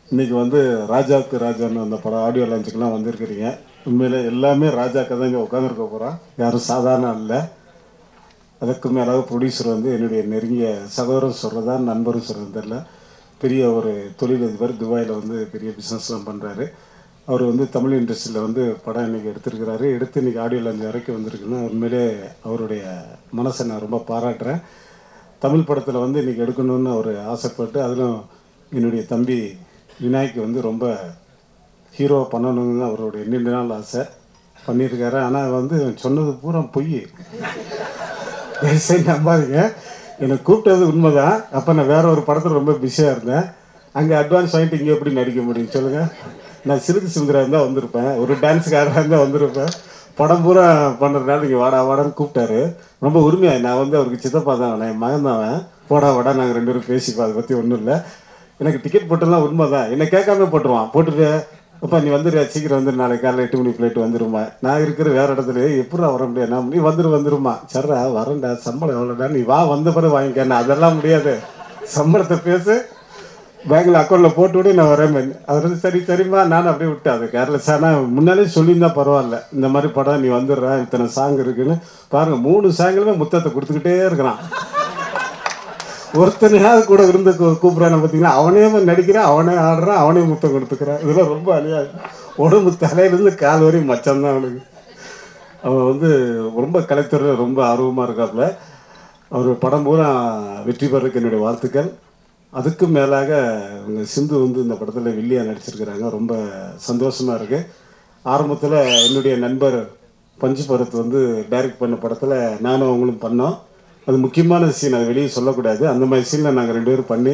இன்னைக்கு வந்து ராஜாவுக்கு ராஜான்னு அந்த படம் ஆடியோ லான்ச்சுக்கெல்லாம் வந்திருக்கிறீங்க உண்மையிலே எல்லாமே ராஜாக்கு தான் இங்கே உட்காந்துருக்க போகிறோம் யாரும் சாதாரண இல்லை அதுக்கு மேலாக ப்ரொடியூசர் வந்து என்னுடைய நெருங்கிய சகோதரன் சொல்கிறதா நண்பரும் சொல்கிறது தெரியல பெரிய ஒரு தொழிலதிபர் துபாயில் வந்து பெரிய பிஸ்னஸ்லாம் பண்ணுறாரு அவர் வந்து தமிழ் இண்டஸ்ட்ரியில் வந்து படம் இன்னைக்கு எடுத்திருக்கிறாரு எடுத்து இன்னைக்கு ஆடியோ லான்ச் வரைக்கும் வந்திருக்குன்னா உண்மையிலே அவருடைய மனசை நான் ரொம்ப பாராட்டுறேன் தமிழ் படத்தில் வந்து இன்னைக்கு எடுக்கணும்னு அவர் ஆசைப்பட்டு அதிலும் என்னுடைய தம்பி விநாயக் வந்து ரொம்ப ஹீரோ பண்ணணும்னு அவருடைய நீண்ட நாள் ஆசை பண்ணியிருக்காரு ஆனால் வந்து சொன்னது பூரா பொய் சரி நம்பாதீங்க என்னை கூப்பிட்டது உண்மைதான் அப்போ நான் வேற ஒரு படத்தில் ரொம்ப பிஸியாக இருந்தேன் அங்கே அட்வான்ஸ் வாங்கிட்டு இங்கே எப்படி நடிக்க முடியும் சொல்லுங்கள் நான் சிறுக்கு சிந்துரா இருந்தால் வந்திருப்பேன் ஒரு டான்ஸுக்காரராக இருந்தால் வந்திருப்பேன் படம் பூரா பண்ணுறதுனால நீங்கள் வாடா வாடான்னு கூப்பிட்டாரு ரொம்ப உரிமையாக நான் வந்து அவருக்கு சித்தப்பா தான் அவன் என் மகன் தான் அவன் போடா வாடா நாங்கள் ரெண்டு பேரும் பேசிப்போம் அதை பற்றி ஒன்றும் இல்லை எனக்கு டிக்கெட் போட்டெல்லாம் உண்மை தான் என்னை கேட்காம போட்டுருவான் போட்டுட்டு அப்பா நீ வந்துரு சீக்கிரம் வந்துரு நாளைக்கு காலையில் எட்டு மணி ஃப்ளைட் வந்துருமா நான் இருக்கிற வேற இடத்துல எப்படா வர முடியாது நான் நீ வந்துரு வந்துருமா சரா வரேன்டா சம்பளம் எவ்வளோடா நீ வா வந்த பிறகு வாங்கிக்க அதெல்லாம் முடியாது சம்பளத்தை பேசு பேங்க்ல அக்கௌண்ட்ல போட்டு விடு நான் வரேன் அது வந்து சரி சரிம்மா நானும் அப்படியே விட்டேன் அது கேர்லெஸ் ஆனால் முன்னாலே சொல்லியிருந்தா பரவாயில்ல இந்த மாதிரி படம் நீ வந்துடுற இத்தனை சாங் இருக்குன்னு பாருங்க மூணு சாங்கிலுமே முத்தத்தை கொடுத்துக்கிட்டே இருக்கிறான் ஒருத்தனையாவது கூட இருந்து கூ- கூப்பிடுறான பார்த்தீங்கன்னா அவனே நடிக்கிறான் அவனே ஆடுறான் அவனே முத்தம் கொடுத்துக்கிறான் இதெல்லாம் ரொம்ப அழியாது உடம்பு தலையிலேருந்து கால் வரையும் மச்சம் தான் அவனுக்கு அவன் வந்து ரொம்ப கலைத்துறையில் ரொம்ப ஆர்வமாக இருக்காப்புல அவர் படம் பூரா வெற்றி பெறதுக்கு என்னுடைய வாழ்த்துக்கள் அதுக்கு மேலாக இவங்க சிந்து வந்து இந்த படத்தில் வில்லியா நடிச்சிருக்கிறாங்க ரொம்ப சந்தோஷமாக இருக்குது ஆரம்பத்தில் என்னுடைய நண்பர் பஞ்சு பரத் வந்து டைரக்ட் பண்ண படத்தில் நானும் அவங்களும் பண்ணோம் அது முக்கியமான சீன் அதை வெளியே சொல்லக்கூடாது அந்த மாதிரி சீனில் நாங்கள் ரெண்டு பேரும் பண்ணி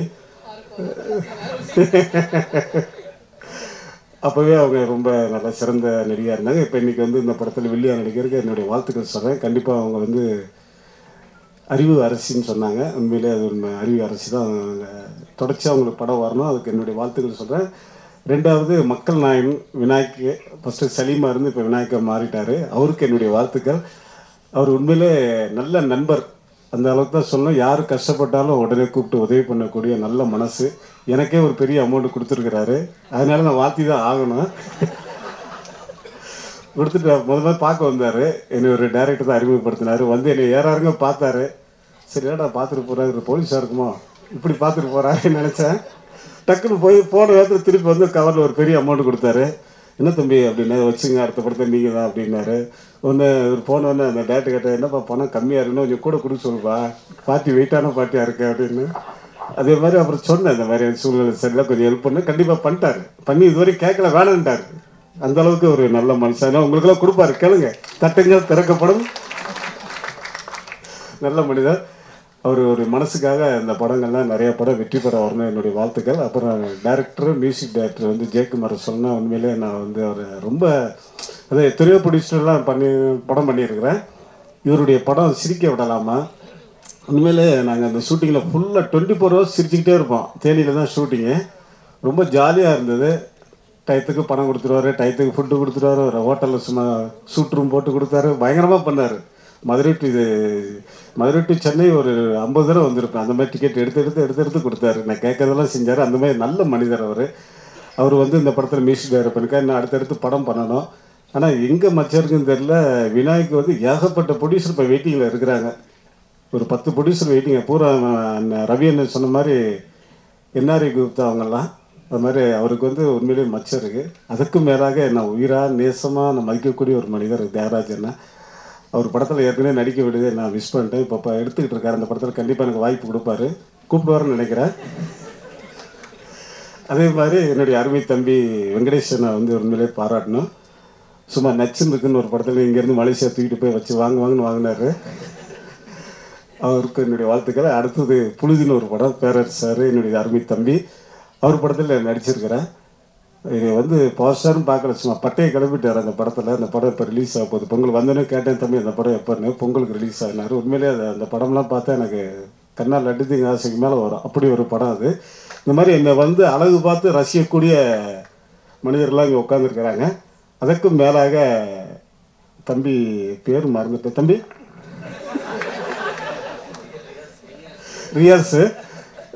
அப்போவே அவங்க ரொம்ப நல்ல சிறந்த நடிகையாக இருந்தாங்க இப்போ இன்னைக்கு வந்து இந்த படத்தில் வில்லியா நடிகருக்கு என்னுடைய வாழ்த்துக்கள் சொல்கிறேன் கண்டிப்பாக அவங்க வந்து அறிவு அரசின்னு சொன்னாங்க உண்மையிலே அது உண்மை அறிவு அரசி தான் அவங்க தொடர்ச்சி அவங்களுக்கு படம் வரணும் அதுக்கு என்னுடைய வாழ்த்துக்கள் சொல்கிறேன் ரெண்டாவது மக்கள் நாயன் விநாயக்கு ஃபஸ்ட்டு சலீமா இருந்து இப்போ விநாயக்கா மாறிட்டார் அவருக்கு என்னுடைய வாழ்த்துக்கள் அவர் உண்மையிலே நல்ல நண்பர் அந்த அளவுக்கு தான் சொல்லணும் யார் கஷ்டப்பட்டாலும் உடனே கூப்பிட்டு உதவி பண்ணக்கூடிய நல்ல மனசு எனக்கே ஒரு பெரிய அமௌண்ட் கொடுத்துருக்குறாரு அதனால நான் வாழ்த்தி தான் ஆகணும் கொடுத்துட்டு முத முதல்ல பார்க்க வந்தார் என்னை ஒரு டைரக்டர் தான் அறிமுகப்படுத்தினார் வந்து என்னை ஏறாருங்க பார்த்தாரு சரி ஏடா பார்த்துட்டு போகிறாரு போலீஸாக இருக்குமோ இப்படி பார்த்துட்டு போகிறாருன்னு நினச்சேன் டக்குன்னு போய் போன நேரத்தில் திருப்பி வந்து கவரில் ஒரு பெரிய அமௌண்ட் கொடுத்தாரு என்ன தம்பி அப்படின்னு வச்சுங்க அடுத்த படத்தை நீங்கள் தான் அப்படின்னாரு ஒன்று ஒரு போனோடனே அந்த டேரக்டர் கேட்டேன் என்னப்பா பணம் கம்மியாக இருக்குன்னு கொஞ்சம் கூட கொடுக்க சொல்லுப்பா பார்ட்டி வெயிட்டான பார்ட்டியாக இருக்கு அப்படின்னு அதே மாதிரி அப்புறம் சொன்னேன் இந்த மாதிரி சூழ்நிலை சரியில்லை கொஞ்சம் ஹெல்ப் பண்ணு கண்டிப்பாக பண்ணிட்டாரு பண்ணி இதுவரைக்கும் கேட்கல வேணான்ட்டாரு அந்த அளவுக்கு ஒரு நல்ல மனுஷன் உங்களுக்கெல்லாம் கொடுப்பாரு கேளுங்க தட்டுங்கள் திறக்கப்படும் நல்ல மனிதர் அவர் ஒரு மனசுக்காக இந்த படங்கள்லாம் நிறைய படம் வெற்றி பெற வரணும் என்னுடைய வாழ்த்துக்கள் அப்புறம் டைரக்டர் மியூசிக் டைரக்டர் வந்து ஜெயக்குமார் சொன்னால் உண்மையிலே நான் வந்து அவர் ரொம்ப அது எத்தனையோ ப்ரொடியூசர்லாம் பண்ணி படம் பண்ணியிருக்கிறேன் இவருடைய படம் சிரிக்க விடலாமா உண்மையிலே நாங்கள் அந்த ஷூட்டிங்கில் ஃபுல்லாக டுவெண்ட்டி ஃபோர் ஹவர்ஸ் சிரிச்சுக்கிட்டே இருப்போம் தேனியில் தான் ஷூட்டிங்கு ரொம்ப ஜாலியாக இருந்தது டயத்துக்கு பணம் கொடுத்துருவாரு டயத்துக்கு ஃபுட்டு கொடுத்துருவாரு ஒரு ஹோட்டலில் சும்மா சூட் ரூம் போட்டு கொடுத்தாரு பயங்கரமாக பண்ணார் மதுரை டு இது மதுரை டு சென்னை ஒரு ஐம்பது தடவை வந்திருப்பேன் அந்த மாதிரி டிக்கெட் எடுத்து எடுத்து எடுத்து எடுத்து கொடுத்தாரு நான் கேட்கறதெல்லாம் செஞ்சார் அந்த மாதிரி நல்ல மனிதர் அவர் அவர் வந்து இந்த படத்தில் மியூசிக் டைரக்ட் பண்ணிருக்காரு இன்னும் அடுத்தடுத்து படம் பண்ணணும் ஆனால் எங்கே மச்சருக்குன்னு தெரியல விநாயக் வந்து ஏகப்பட்ட ப்ரொடியூசர் இப்போ வெயிட்டிங்கில் இருக்கிறாங்க ஒரு பத்து ப்ரொடியூசர் வெயிட்டிங்க பூரா அண்ணன் ரவி அண்ணன் சொன்ன மாதிரி என்ஆர்ஐ குப்தா அவங்கெல்லாம் அது மாதிரி அவருக்கு வந்து உண்மையிலேயே மச்சம் இருக்குது அதுக்கும் மேலாக நான் உயிராக நேசமாக நான் மதிக்கக்கூடிய ஒரு மனிதர் தியாகராஜ் அண்ணன் அவர் படத்தில் ஏற்கனவே நடிக்க விடுது நான் மிஸ் பண்ணிட்டேன் இப்போ இப்போ எடுத்துக்கிட்டு இருக்காரு அந்த படத்தில் கண்டிப்பாக எனக்கு வாய்ப்பு கொடுப்பாரு கூப்பிடுவாருன்னு நினைக்கிறேன் அதே மாதிரி என்னுடைய அருமை தம்பி வெங்கடேஷனை வந்து உண்மையிலே பாராட்டணும் சும்மா நச்சுன்னு இருக்குன்னு ஒரு படத்தில் இங்கேருந்து மலேசியா தூக்கிட்டு போய் வச்சு வாங்க வாங்கன்னு வாங்கினாரு அவருக்கு என்னுடைய வாழ்த்துக்கள் அடுத்தது புழுதின்னு ஒரு படம் பேரரசு சார் என்னுடைய அருமை தம்பி அவர் படத்தில் நடிச்சிருக்கிறேன் இது வந்து பாஸ்டர்னு பார்க்கல சும்மா பட்டையை கிளம்பிட்டார் அந்த படத்தில் அந்த படம் இப்போ ரிலீஸ் ஆக போகுது பொங்கல் வந்தோடனே கேட்டேன் தம்பி அந்த படம் எப்போன்னு பொங்கலுக்கு ரிலீஸ் ஆகினார் உண்மையிலே அது அந்த படம்லாம் பார்த்தா எனக்கு கண்ணால் லட்டுதிங்க ஆசைக்கு மேலே வரும் அப்படி ஒரு படம் அது இந்த மாதிரி என்னை வந்து அழகு பார்த்து ரசிக்கக்கூடிய மனிதர்கள்லாம் இங்கே உட்காந்துருக்கிறாங்க அதற்கும் மேலாக தம்பி பேர் மறந்துட்டேன் தம்பி ரியாஸு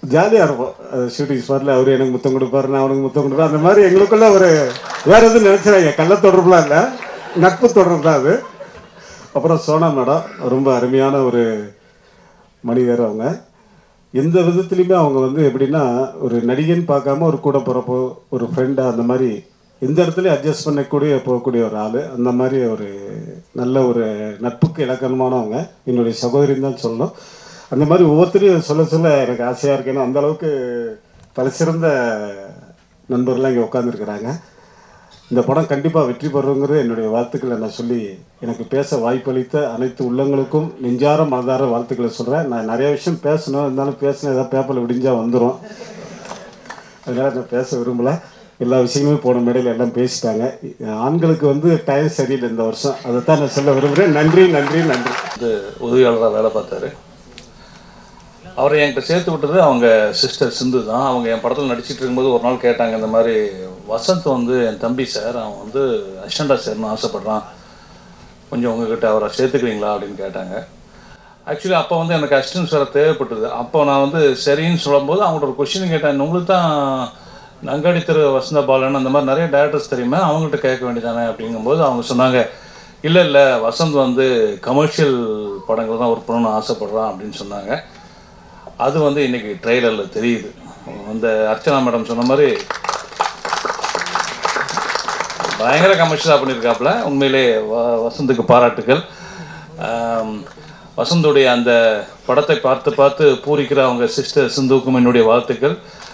ஜாலியாக இருப்போம் ஷூட்டிங் ஸ்பாட்டில் அவர் எனக்கு முத்தம் கொடுப்பாரு நான் அவனுக்கு முத்தம் கொடுப்பேன் அந்த மாதிரி எங்களுக்குள்ள ஒரு வேற எதுவும் நினச்சிடாங்க கள்ள தொடர்புலாம் இல்லை நட்பு தொடர்பு தான் அது அப்புறம் சோனா மேடம் ரொம்ப அருமையான ஒரு மனிதர் அவங்க எந்த விதத்துலையுமே அவங்க வந்து எப்படின்னா ஒரு நடிகன் பார்க்காம ஒரு கூட பிறப்போ ஒரு ஃப்ரெண்டாக அந்த மாதிரி எந்த இடத்துலையும் அட்ஜஸ்ட் பண்ணக்கூடிய போகக்கூடிய ஒரு ஆள் அந்த மாதிரி ஒரு நல்ல ஒரு நட்புக்கு இலக்கணமானவங்க என்னுடைய சகோதரின்னு தான் சொல்லணும் அந்த மாதிரி ஒவ்வொருத்தரையும் சொல்ல சொல்ல எனக்கு ஆசையாக இருக்கு ஏன்னா அந்த அளவுக்கு பல சிறந்த நண்பர்கள்லாம் இங்கே உட்காந்துருக்குறாங்க இந்த படம் கண்டிப்பாக வெற்றி பெறுங்கிறது என்னுடைய வாழ்த்துக்களை நான் சொல்லி எனக்கு பேச வாய்ப்பளித்த அனைத்து உள்ளங்களுக்கும் நெஞ்சார மனதார வாழ்த்துக்களை சொல்கிறேன் நான் நிறைய விஷயம் பேசணும் இருந்தாலும் பேசினா ஏதாவது பேப்பரில் விடிஞ்சா வந்துடும் அதனால் நான் பேச விரும்பல எல்லா விஷயங்களும் போன மேடையில் எல்லாம் பேசிட்டாங்க ஆண்களுக்கு வந்து டைம் சரியில்லை இந்த வருஷம் அதை தான் நான் சொல்ல விரும்புகிறேன் நன்றி நன்றி நன்றி வந்து உதவியாளராக வேலை பார்த்தாரு அவரை என்கிட்ட சேர்த்து விட்டது அவங்க சிஸ்டர் சிந்து தான் அவங்க என் படத்தில் நடிச்சிட்டு இருக்கும்போது ஒரு நாள் கேட்டாங்க இந்த மாதிரி வசந்த் வந்து என் தம்பி சார் அவன் வந்து அசிஸ்டண்டாக சேரணும்னு ஆசைப்பட்றான் கொஞ்சம் உங்ககிட்ட அவரை சேர்த்துக்கிறீங்களா அப்படின்னு கேட்டாங்க ஆக்சுவலி அப்போ வந்து எனக்கு அசிஸ்டன்ஸ் வேறு தேவைப்பட்டது அப்போ நான் வந்து சரின்னு சொல்லும்போது அவங்கள்ட்ட ஒரு கொஷின் கேட்டேன் உங்களுக்கு தான் நங்காடி திரு வசந்த பாலன் அந்த மாதிரி நிறைய டேரக்டர்ஸ் தெரியுமா அவங்கள்ட்ட கேட்க வேண்டியதானே அப்படிங்கும்போது அவங்க சொன்னாங்க இல்லை இல்லை வசந்த் வந்து கமர்ஷியல் படங்கள் தான் ஒர்க் பண்ணணும்னு ஆசைப்பட்றான் அப்படின்னு சொன்னாங்க அது வந்து இன்னைக்கு ட்ரெய்லரில் தெரியுது அந்த அர்ச்சனா மேடம் சொன்ன மாதிரி பயங்கர கமர்ஷியலாக பண்ணியிருக்காப்புல உண்மையிலே வ- வசந்துக்கு பாராட்டுகள் ஆம், வசந்துடைய அந்த படத்தை பார்த்து பார்த்து பூரிக்கிற அவங்க சிஸ்டர் சிந்துவுக்கும் என்னுடைய வாழ்த்துக்கள்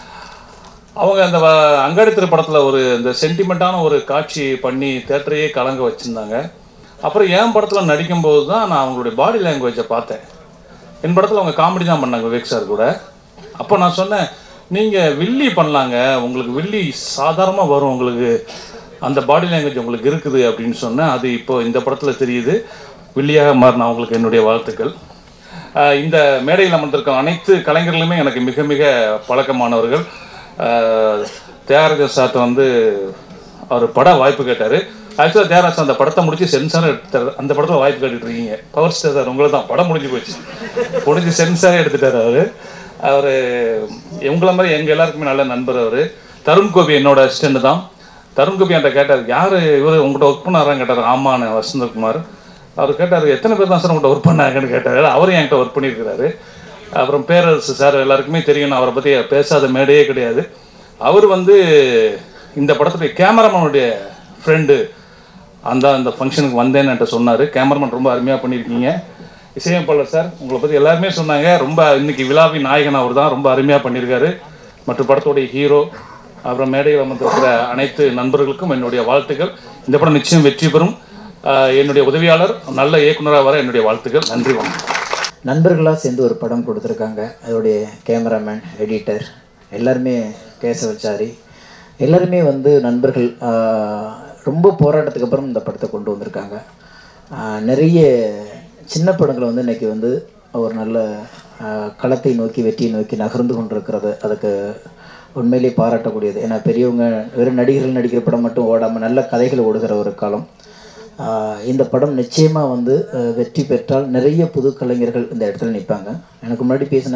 அவங்க அந்த வ- அங்காடி திரைப்படத்தில் ஒரு இந்த சென்டிமெண்ட்டான ஒரு காட்சி பண்ணி தேட்டரையே கலங்க வச்சுருந்தாங்க அப்புறம் என் படத்தில் நடிக்கும்போது தான் நான் அவங்களுடைய பாடி லாங்குவேஜை பார்த்தேன் என் படத்தில் அவங்க காமெடி தான் பண்ணாங்க விவேக் சார் கூட அப்போ நான் சொன்னேன் நீங்கள் வில்லி பண்ணலாங்க உங்களுக்கு வில்லி சாதாரணமாக வரும் உங்களுக்கு அந்த பாடி லாங்குவேஜ் உங்களுக்கு இருக்குது அப்படின்னு சொன்னேன் அது இப்போ இந்த படத்தில் தெரியுது வில்லியாக மாறின அவங்களுக்கு என்னுடைய வாழ்த்துக்கள் ஆஹ் இந்த மேடையில் அமர்ந்திருக்கும் அனைத்து கலைஞர்களுமே எனக்கு மிக மிக பழக்கமானவர்கள் ஆஹ் தியாகராஜ சார்ட்ட வந்து அவர் பட வாய்ப்பு கேட்டார் ஆக்சுவலாக தியாகராஜ் அந்த படத்தை முடிச்சு சென்சார் எடுத்தார் அந்த படத்தில் வாய்ப்பு கேட்டுட்டு இருக்கீங்க பவர் ஸ்டார் சார் உங்களை தான் படம் முடிஞ்சு போச்சு முடிஞ்சு சென்சாரே எடுத்துட்டார் அவர் அவர் உங்களை மாதிரி எங்கள் எல்லாருக்குமே நல்ல நண்பர் அவர் தருண் கோபி என்னோட அசிஸ்டண்ட் தான் தருண் கோபி என்கிட்ட கேட்டார் யார் இவர் உங்கள்கிட்ட ஒர்க் பண்ணாரான்னு கேட்டார் ஆமான்னு வசந்தகுமார் அவர் கேட்டார் எத்தனை பேர் தான் சார் உங்கள்கிட்ட ஒர்க் பண்ணாங்கன்னு கேட்டார் அவரும் என்கிட்ட ஒர்க் பண்ணியிருக்கிறாரு அப்புறம் பேரரசு சார் எல்லாருக்குமே தெரியும் நான் அவரை பற்றி பேசாத மேடையே கிடையாது அவர் வந்து இந்த படத்துடைய கேமராமேனுடைய ஃப்ரெண்டு அந்த அந்த ஃபங்க்ஷனுக்கு வந்தேன்னு என்கிட்ட சொன்னார் கேமராமேன் ரொம்ப அருமையாக பண்ணியிருக்கீங்க இசையமைப்பாளர் சார் உங்களை பற்றி எல்லாருமே சொன்னாங்க ரொம்ப இன்னைக்கு விழாவின் நாயகன் அவர் தான் ரொம்ப அருமையாக பண்ணியிருக்காரு மற்றும் படத்துடைய ஹீரோ அப்புறம் மேடையில் அமர்ந்திருக்கிற அனைத்து நண்பர்களுக்கும் என்னுடைய வாழ்த்துக்கள் இந்த படம் நிச்சயம் வெற்றி பெறும் ஆஹ் என்னுடைய உதவியாளர் நல்ல இயக்குனராக வர என்னுடைய வாழ்த்துக்கள் நன்றி வணக்கம் நண்பர்களாக சேர்ந்து ஒரு படம் கொடுத்துருக்காங்க அதோடைய கேமராமேன் எடிட்டர் எல்லாருமே கேசவச்சாரி எல்லாருமே வந்து நண்பர்கள் ஆஹ், ரொம்ப போராட்டத்துக்கு அப்புறம் இந்த படத்தை கொண்டு வந்திருக்காங்க ஆஹ், நிறைய சின்ன படங்களை வந்து இன்னைக்கு வந்து ஒரு நல்ல ஆஹ், களத்தை நோக்கி வெற்றியை நோக்கி நகர்ந்து கொண்டிருக்கிறது அதுக்கு உண்மையிலேயே பாராட்டக்கூடியது ஏன்னா பெரியவங்க வெறும் நடிகர்கள் நடிக்கிற படம் மட்டும் ஓடாமல் நல்ல கதைகள் ஓடுகிற ஒரு காலம் ஆஹ் இந்த படம் நிச்சயமாக வந்து அஹ், வெற்றி பெற்றால் நிறைய புது கலைஞர்கள் இந்த இடத்துல நிற்பாங்க எனக்கு முன்னாடி பேசின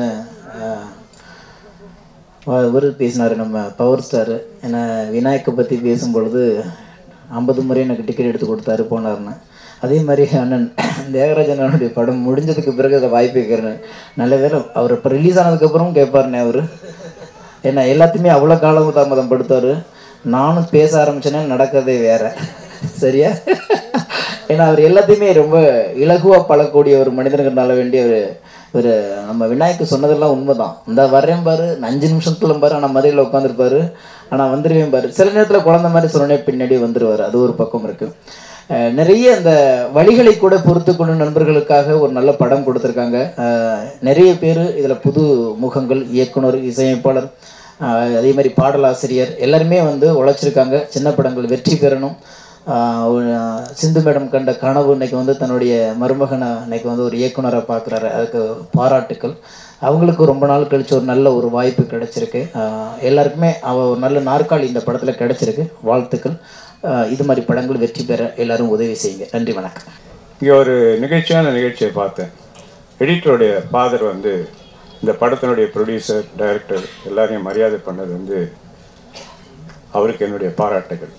இவர் பேசினார் நம்ம பவர் ஸ்டார் ஏன்னா விநாயக்கை பற்றி பேசும்பொழுது ஐம்பது முறை எனக்கு டிக்கெட் எடுத்து கொடுத்தாரு போனார்னு அதே மாதிரி அண்ணன் தேவராஜன் அண்ணனுடைய படம் முடிஞ்சதுக்கு பிறகு அதை வாய்ப்பு கேட்குறேன் நல்ல வேலை அவர் இப்போ ரிலீஸ் ஆனதுக்கப்புறம் கேட்பாருனே அவர் ஏன்னா எல்லாத்தையுமே அவ்வளோ காலம் தாமதம் படுத்தார் நானும் பேச ஆரம்பிச்சேன்னா நடக்கிறதே வேற சரியா ஏன்னா அவர் எல்லாத்தையுமே ரொம்ப இலகுவாக பழக்கூடிய ஒரு மனிதனுக்குனால வேண்டிய ஒரு ஒரு நம்ம விநாயக்கு சொன்னதெல்லாம் உண்மைதான் இந்த வர்றேன் பாரு அஞ்சு நிமிஷத்துல பாரு ஆனால் மதுரையில் உட்காந்துருப்பாரு ஆனால் வந்துடுவேன் பாரு சில நேரத்தில் குழந்தை மாதிரி சொன்னே பின்னாடி வந்துடுவார் அது ஒரு பக்கம் இருக்கு அஹ் நிறைய அந்த வழிகளை கூட பொறுத்து கொண்டு நண்பர்களுக்காக ஒரு நல்ல படம் கொடுத்துருக்காங்க அஹ் நிறைய பேர் இதில் புது முகங்கள் இயக்குனர் இசையமைப்பாளர் அஹ் அதே மாதிரி பாடலாசிரியர் எல்லாருமே வந்து உழைச்சிருக்காங்க சின்ன படங்கள் வெற்றி பெறணும் ஆஹ் ஒரு, ஆஹ் சிந்து மேடம் கண்ட கனவு இன்னைக்கு வந்து தன்னுடைய மருமகனை இன்னைக்கு வந்து ஒரு இயக்குனரை பார்க்குறாரு அதுக்கு பாராட்டுக்கள் அவங்களுக்கு ரொம்ப நாள் கழிச்சு ஒரு நல்ல ஒரு வாய்ப்பு கிடைச்சிருக்கு ஆஹ் எல்லாருக்குமே அவ ஒரு நல்ல நாற்காலி இந்த படத்தில் கிடைச்சிருக்கு வாழ்த்துக்கள் ஆஹ் இது மாதிரி படங்கள் வெற்றி பெற எல்லாரும் உதவி செய்யுங்க நன்றி வணக்கம் இங்கே ஒரு நிகழ்ச்சியான நிகழ்ச்சியை பார்த்தேன் எடிட்டருடைய ஃபாதர் வந்து இந்த படத்தினுடைய ப்ரொடியூசர் டைரக்டர் எல்லாரையும் மரியாதை பண்ணது வந்து அவருக்கு என்னுடைய பாராட்டுகள்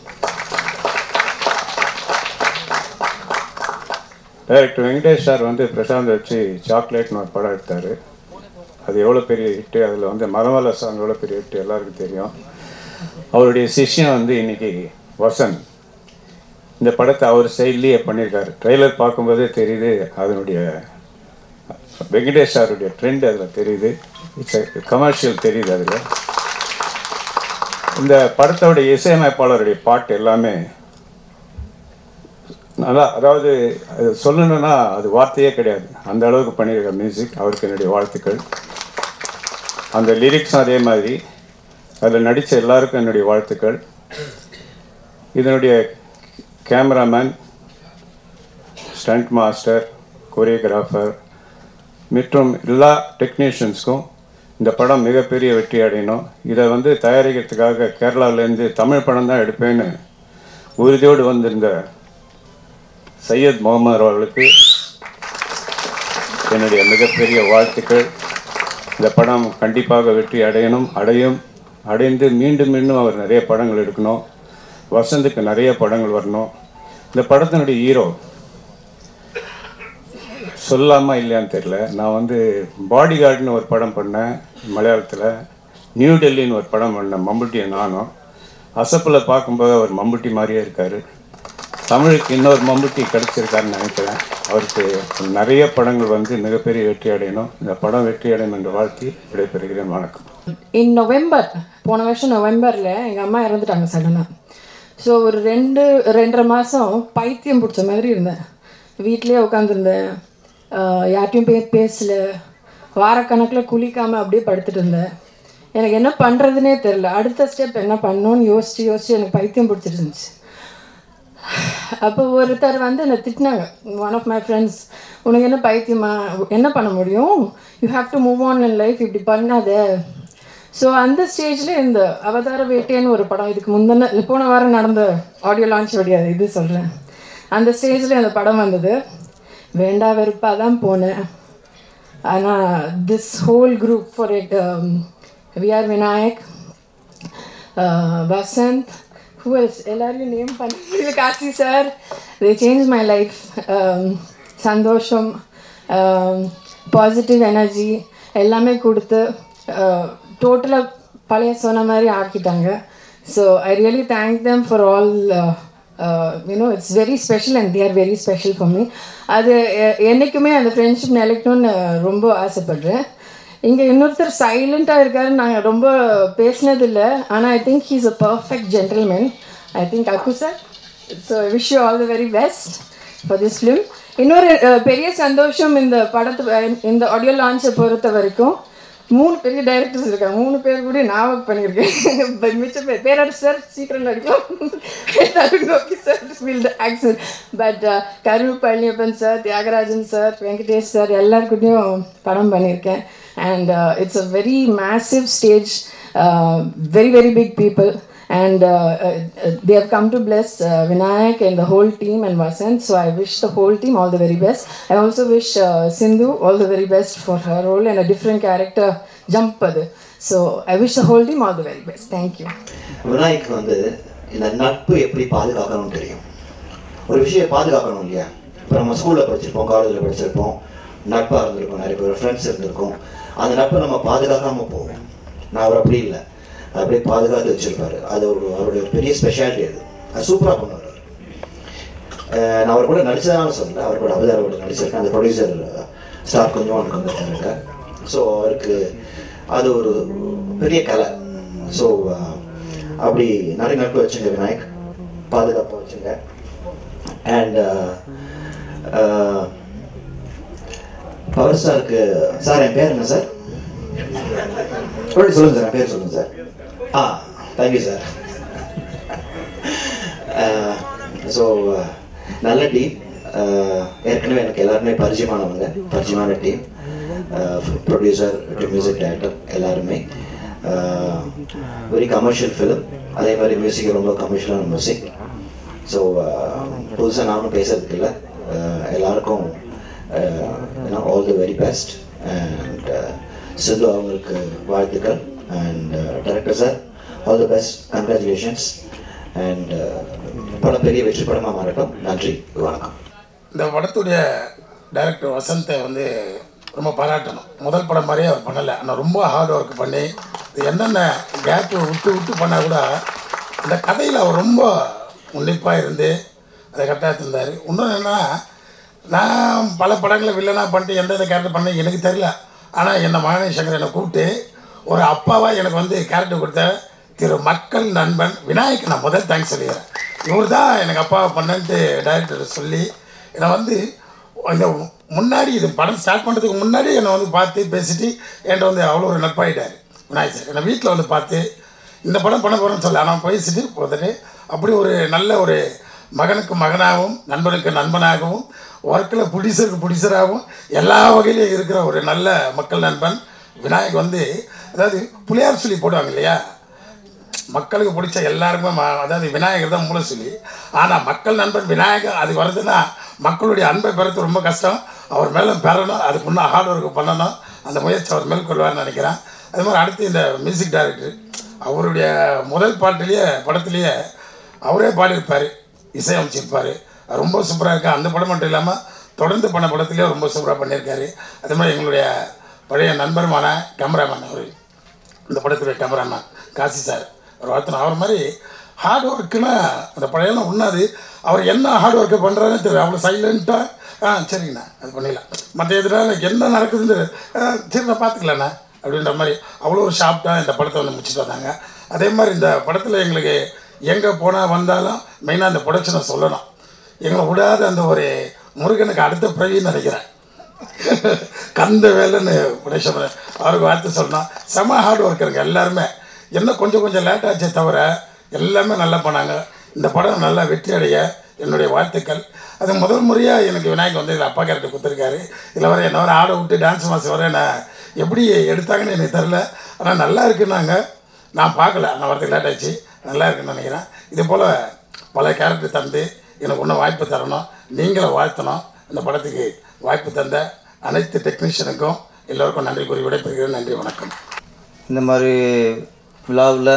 டைரக்டர் வெங்கடேஷ் சார் வந்து பிரசாந்த் வச்சு சாக்லேட்னு ஒரு படம் எடுத்தார் அது எவ்வளோ பெரிய ஹிட்டு அதில் வந்து மரமல்ல சாங் எவ்வளோ பெரிய ஹிட்டு எல்லாருக்கும் தெரியும் அவருடைய சிஷ்யம் வந்து இன்னைக்கு வசந்த் இந்த படத்தை அவர் சைட்லேயே பண்ணியிருக்காரு ட்ரெய்லர் பார்க்கும்போதே தெரியுது அதனுடைய வெங்கடேஷ் சாருடைய ட்ரெண்ட் அதில் தெரியுது இட்ஸ் கமர்ஷியல் தெரியுது அதில் இந்த படத்தோட இசையமைப்பாளருடைய பாட்டு எல்லாமே நல்லா அதாவது அது சொல்லணும்னா அது வார்த்தையே கிடையாது அந்த அளவுக்கு பண்ணியிருக்க மியூசிக் அவருக்கு என்னுடைய வாழ்த்துக்கள் அந்த லிரிக்ஸும் அதே மாதிரி அதில் நடித்த எல்லாருக்கும் என்னுடைய வாழ்த்துக்கள் இதனுடைய கேமராமேன் ஸ்டண்ட் மாஸ்டர் கொரியோகிராஃபர் மற்றும் எல்லா டெக்னீஷியன்ஸ்க்கும் இந்த படம் மிகப்பெரிய வெற்றி அடையணும் இதை வந்து தயாரிக்கிறதுக்காக கேரளாவிலேருந்து தமிழ் படம் தான் எடுப்பேன்னு உறுதியோடு வந்திருந்த சையத் முகமது அவர்களுக்கு என்னுடைய மிகப்பெரிய வாழ்த்துக்கள் இந்த படம் கண்டிப்பாக வெற்றி அடையணும் அடையும் அடைந்து மீண்டும் மீண்டும் அவர் நிறைய படங்கள் எடுக்கணும் வசந்துக்கு நிறைய படங்கள் வரணும் இந்த படத்தினுடைய ஹீரோ சொல்லாமா இல்லையான்னு தெரியல நான் வந்து பாடி கார்டுன்னு ஒரு படம் பண்ணேன் மலையாளத்தில் நியூ டெல்லின்னு ஒரு படம் பண்ணேன் மம்புட்டியை நானும் அசப்பில் பார்க்கும்போது அவர் மம்புட்டி மாதிரியே இருக்கார் தமிழுக்கு இன்னொரு மம்புட்டி கிடைச்சிருக்காருன்னு நினைக்கிறேன் அவருக்கு நிறைய படங்கள் வந்து மிகப்பெரிய வெற்றி அடையணும் இந்த படம் வெற்றி அடையும் என்று வாழ்த்தி விடைபெறுகிறேன் வணக்கம் இன் நவம்பர் போன வருஷம் நவம்பரில் எங்கள் அம்மா இறந்துட்டாங்க சடனாக ஸோ ஒரு ரெண்டு ரெண்டரை மாதம் பைத்தியம் பிடிச்ச மாதிரி இருந்தேன் வீட்லேயே உட்காந்துருந்தேன் யார்ட்டையும் போய் பேசல வாரக்கணக்கில் குளிக்காமல் அப்படியே படுத்துட்டு இருந்தேன் எனக்கு என்ன பண்ணுறதுனே தெரில அடுத்த ஸ்டெப் என்ன பண்ணணும்னு யோசிச்சு யோசிச்சு எனக்கு பைத்தியம் பிடிச்சிட்டு இருந்துச்சு அப்போ ஒருத்தர் வந்து என்னை திட்டினாங்க ஒன் ஆஃப் மை ஃப்ரெண்ட்ஸ் உனக்கு என்ன பைத்தியமா என்ன பண்ண முடியும் you have to move on in life இப்படி பண்ணாத ஸோ அந்த ஸ்டேஜில் இந்த அவதார வேட்டைன்னு ஒரு படம் இதுக்கு முந்தின போன வாரம் நடந்த ஆடியோ லான்ச் கிடையாது இது சொல்கிறேன் அந்த ஸ்டேஜில் இந்த படம் வந்தது வேண்டா வெறுப்பாக தான் போனேன் ஆனால் this whole group for it VR Vinayak Vasanth who else எல்லாரையும் நேம் பண்ண முடியல Kasi sir they changed my life um, சந்தோஷம் பாசிட்டிவ் எனர்ஜி எல்லாமே கொடுத்து டோட்டலாக பழைய சொன்ன மாதிரி ஆக்கிட்டாங்க so I really thank them for all you know it's very special and they are very special for me அது எ- என்னைக்குமே அந்த ஃப்ரெண்ட்ஷிப் நிலைக்கணும்னு ரொம்ப ஆசைப்படுறேன் இங்கே இன்னொருத்தர் சைலண்ட்டாக இருக்காரு நாங்கள் ரொம்ப பேசினதில்லை ஆனால் I think he's a perfect gentleman I think Akku sir so wish you all the very best for this film இன்னொரு அஹ், பெரிய சந்தோஷம் இந்த படத்து அஹ், இந்த ஆடியோ லான்ச்சை பொறுத்த வரைக்கும் மூணு பெரிய டைரக்டர்ஸ் இருக்காங்க மூணு பேர் கூட நான் ஒர்க் பண்ணியிருக்கேன் But மிச்ச பேர் பேரரசு சார் சீக்கிரம் நடிக்கலாம் okay sir will the action but Karun Palaniappan sir Thiyagarajan sir Venkatesh sir எல்லாருக்கிட்டையும் படம் பண்ணியிருக்கேன் and it's a very massive stage very very big people and uh, uh, uh, they have come to bless uh, Vinayak and the whole team and Vasant. So I wish the whole team all the very best. I also wish uh, Sindhu all the very best for her role and a different character jump அது. So I wish the whole team all the very best. Thank you. Vinayak வந்து இந்த நட்பு எப்படி பாதுகாக்கணும்னு தெரியும் ஒரு விஷயம் பாதுகாக்கணும் இல்லையா இப்போ நம்ம ஸ்கூலில் படிச்சிருப்போம் காலேஜில் படிச்சிருப்போம் நட்பாக இருந்திருக்கும் நிறைய பேர் ஃப்ரெண்ட்ஸ் இருந்திருக்கும் அந்த நட்பை நம்ம பாதுகாக்காமல் போவோம் நான் அவர் அப்படி இல்லை அப்படியே பாதுகாத்து வச்சிருப்பாரு அது ஒரு அவருடைய ஒரு பெரிய ஸ்பெஷாலிட்டி அது அது சூப்பராக பண்ணுவார் அவர். அஹ் நான் அவர் கூட நடிச்சதான சொல்லல அவர் கூட அவதார கூட நடிச்சிருக்கேன் அந்த ப்ரொடியூசர் ஸ்டார் கொஞ்சம் அவனுக்கு வந்துருக்காங்க ஸோ அவருக்கு அது ஒரு பெரிய கலை ஸோ அப்படி நிறைய நட்பு வச்சுங்க விநாயக் பாதுகாப்பாக வச்சுங்க அண்ட் பவர் ஸ்டாருக்கு சார் என் பேர் என்ன சார் சொல்லுங்க சார் என் பேர் சொல்லுங்க சார் ஆ தேங்க்யூ சார் ஸோ நல்ல டீம் ஏற்கனவே எனக்கு எல்லாருமே பரிச்சயமானவங்க பரிச்சயமான டீம் ப்ரொடியூசர் மியூசிக் டைரக்டர் எல்லாருமே வெரி கமர்ஷியல் ஃபிலிம் அதே மாதிரி மியூசிக் ரொம்ப கமர்ஷியலான மியூசிக் ஸோ புதுசாக நானும் பேசுறதுக்கு இல்லை எல்லாருக்கும் all the very best and Sindhu அவங்களுக்கு வாழ்த்துக்கள் and director sir all the best congratulations and படம் பெரிய வெற்றி படமாக மாறட்டும் நன்றி வணக்கம் இந்த படத்துடைய டைரக்டர் வசந்தை வந்து ரொம்ப பாராட்டணும் முதல் படம் மாதிரியே அவர் பண்ணலை ஆனால் ரொம்ப ஹார்ட் ஒர்க் பண்ணி இது என்னென்ன கேப்பு விட்டு விட்டு பண்ணால் கூட அந்த கதையில் அவர் ரொம்ப உன்னிப்பாக இருந்து அதை கரெக்டாக தந்தார் இன்னொன்று என்னன்னா நான் பல படங்களை வில்லனாக பண்ணிட்டு எந்தெந்த கேரக்டர் பண்ண எனக்கு தெரியல ஆனால் என்னை மகனே சங்கர் என்னை கூப்பிட்டு ஒரு அப்பாவாக எனக்கு வந்து கேரக்டர் கொடுத்த திரு மக்கள் நண்பன் விநாயக் நான் முதல் தேங்க்ஸ் சொல்லிடுறேன் இவர் தான் எனக்கு அப்பாவை பண்ணன்ட்டு டைரக்டர் சொல்லி என்னை வந்து இந்த முன்னாடி இது படம் ஸ்டார்ட் பண்ணுறதுக்கு முன்னாடி என்னை வந்து பார்த்து பேசிட்டு என்கிட்ட வந்து அவ்வளோ ஒரு நட்பாயிட்டார் விநாயக் சார் என்னை வீட்டில் வந்து பார்த்து இந்த படம் பண்ண போகிறேன்னு சொல்ல ஆனால் பேசிட்டு போதுட்டு அப்படி ஒரு நல்ல ஒரு மகனுக்கு மகனாகவும் நண்பனுக்கு நண்பனாகவும் ஒர்க்கில் ப்ரொடியூசருக்கு ப்ரொடியூசராகவும் எல்லா வகையிலையும் இருக்கிற ஒரு நல்ல மக்கள் நண்பன் விநாயக் வந்து அதாவது புளியார் சொல்லி போடுவாங்க இல்லையா மக்களுக்கு பிடிச்ச எல்லாருக்குமே ம- அதாவது விநாயகர் தான் மூல சொல்லி ஆனால் மக்கள் நண்பன் விநாயகர் அது வருதுன்னா மக்களுடைய அன்பை பெறது ரொம்ப கஷ்டம் அவர் மேலே பெறணும் அதுக்கு இன்னும் ஹார்ட் ஒர்க் பண்ணணும் அந்த முயற்சி அவர் மேற்கொள்வார்னு நினைக்கிறேன் அது மாதிரி அடுத்து இந்த மியூசிக் டைரக்டர் அவருடைய முதல் பாட்டிலேயே படத்துலேயே அவரே பாடியிருப்பார் இசையமைச்சிருப்பார் ரொம்ப சூப்பராக இருக்கு அந்த படம் மட்டும் இல்லாமல் தொடர்ந்து பண்ண படத்துலேயே ரொம்ப சூப்பராக பண்ணியிருக்காரு அதே மாதிரி எங்களுடைய பழைய நண்பருமான கேமராமேன் அவர் இந்த படத்துடைய கேமராமேன் காசி சார் அவர் வாழ்த்தணும் அவர் மாதிரி ஹார்ட் ஒர்க்குன்னா அந்த பழையெல்லாம் உண்ணாது அவர் என்ன ஹார்ட் ஒர்க்கு பண்ணுறாருன்னு தெரியும் அவ்வளோ சைலண்ட்டாக ஆ சரிங்கண்ணா அது பண்ணிடலாம் மற்ற எதுனால என்ன நடக்குதுன்னு தெரியாது. ஆ, சரி நான் பார்த்துக்கலாண்ணா அப்படின்ற மாதிரி அவ்வளோ ஒரு ஷார்ப்டாக இந்த படத்தை வந்து முடிச்சுட்டு வந்தாங்க அதே மாதிரி இந்த படத்தில் எங்களுக்கு எங்கே போனால் வந்தாலும் மெயினாக அந்த ப்ரொடக்ஷனை சொல்லணும் எங்களை விடாத அந்த ஒரு முருகனுக்கு அடுத்த பிறவின்னு நினைக்கிறேன் கந்த வேலைன்னு புடேஷன் அவருக்கு வார்த்தை சொல்லணும் செம ஹார்ட் ஒர்க்கருங்க எல்லாருமே என்ன கொஞ்சம் கொஞ்சம் லேட் ஆச்சே தவிர எல்லாமே நல்லா பண்ணாங்க இந்த படம் நல்லா வெற்றி அடைய என்னுடைய வாழ்த்துக்கள் அது முதல் முறையாக எனக்கு விநாயகர் வந்து இதில் அப்பா கேரக்டர் கொடுத்துருக்காரு இதில் வர என்ன வர ஆட விட்டு டான்ஸ் மாஸ்டர் வர என்ன எப்படி எடுத்தாங்கன்னு எனக்கு தெரில ஆனால் நல்லா இருக்குன்னாங்க நான் பார்க்கல நான் வரதுக்கு லேட் ஆச்சு நல்லா இருக்குன்னு நினைக்கிறேன் இது போல் பல கேரக்டர் தந்து எனக்கு இன்னும் வாய்ப்பு தரணும் நீங்களும் வாழ்த்தணும் இந்த படத்துக்கு வாய்ப்பு தந்த அனைத்து டெக்னீஷியனுக்கும் எல்லோருக்கும் நன்றி கூறி விடைபெறுகிறேன் நன்றி வணக்கம் இந்த மாதிரி விழாவில்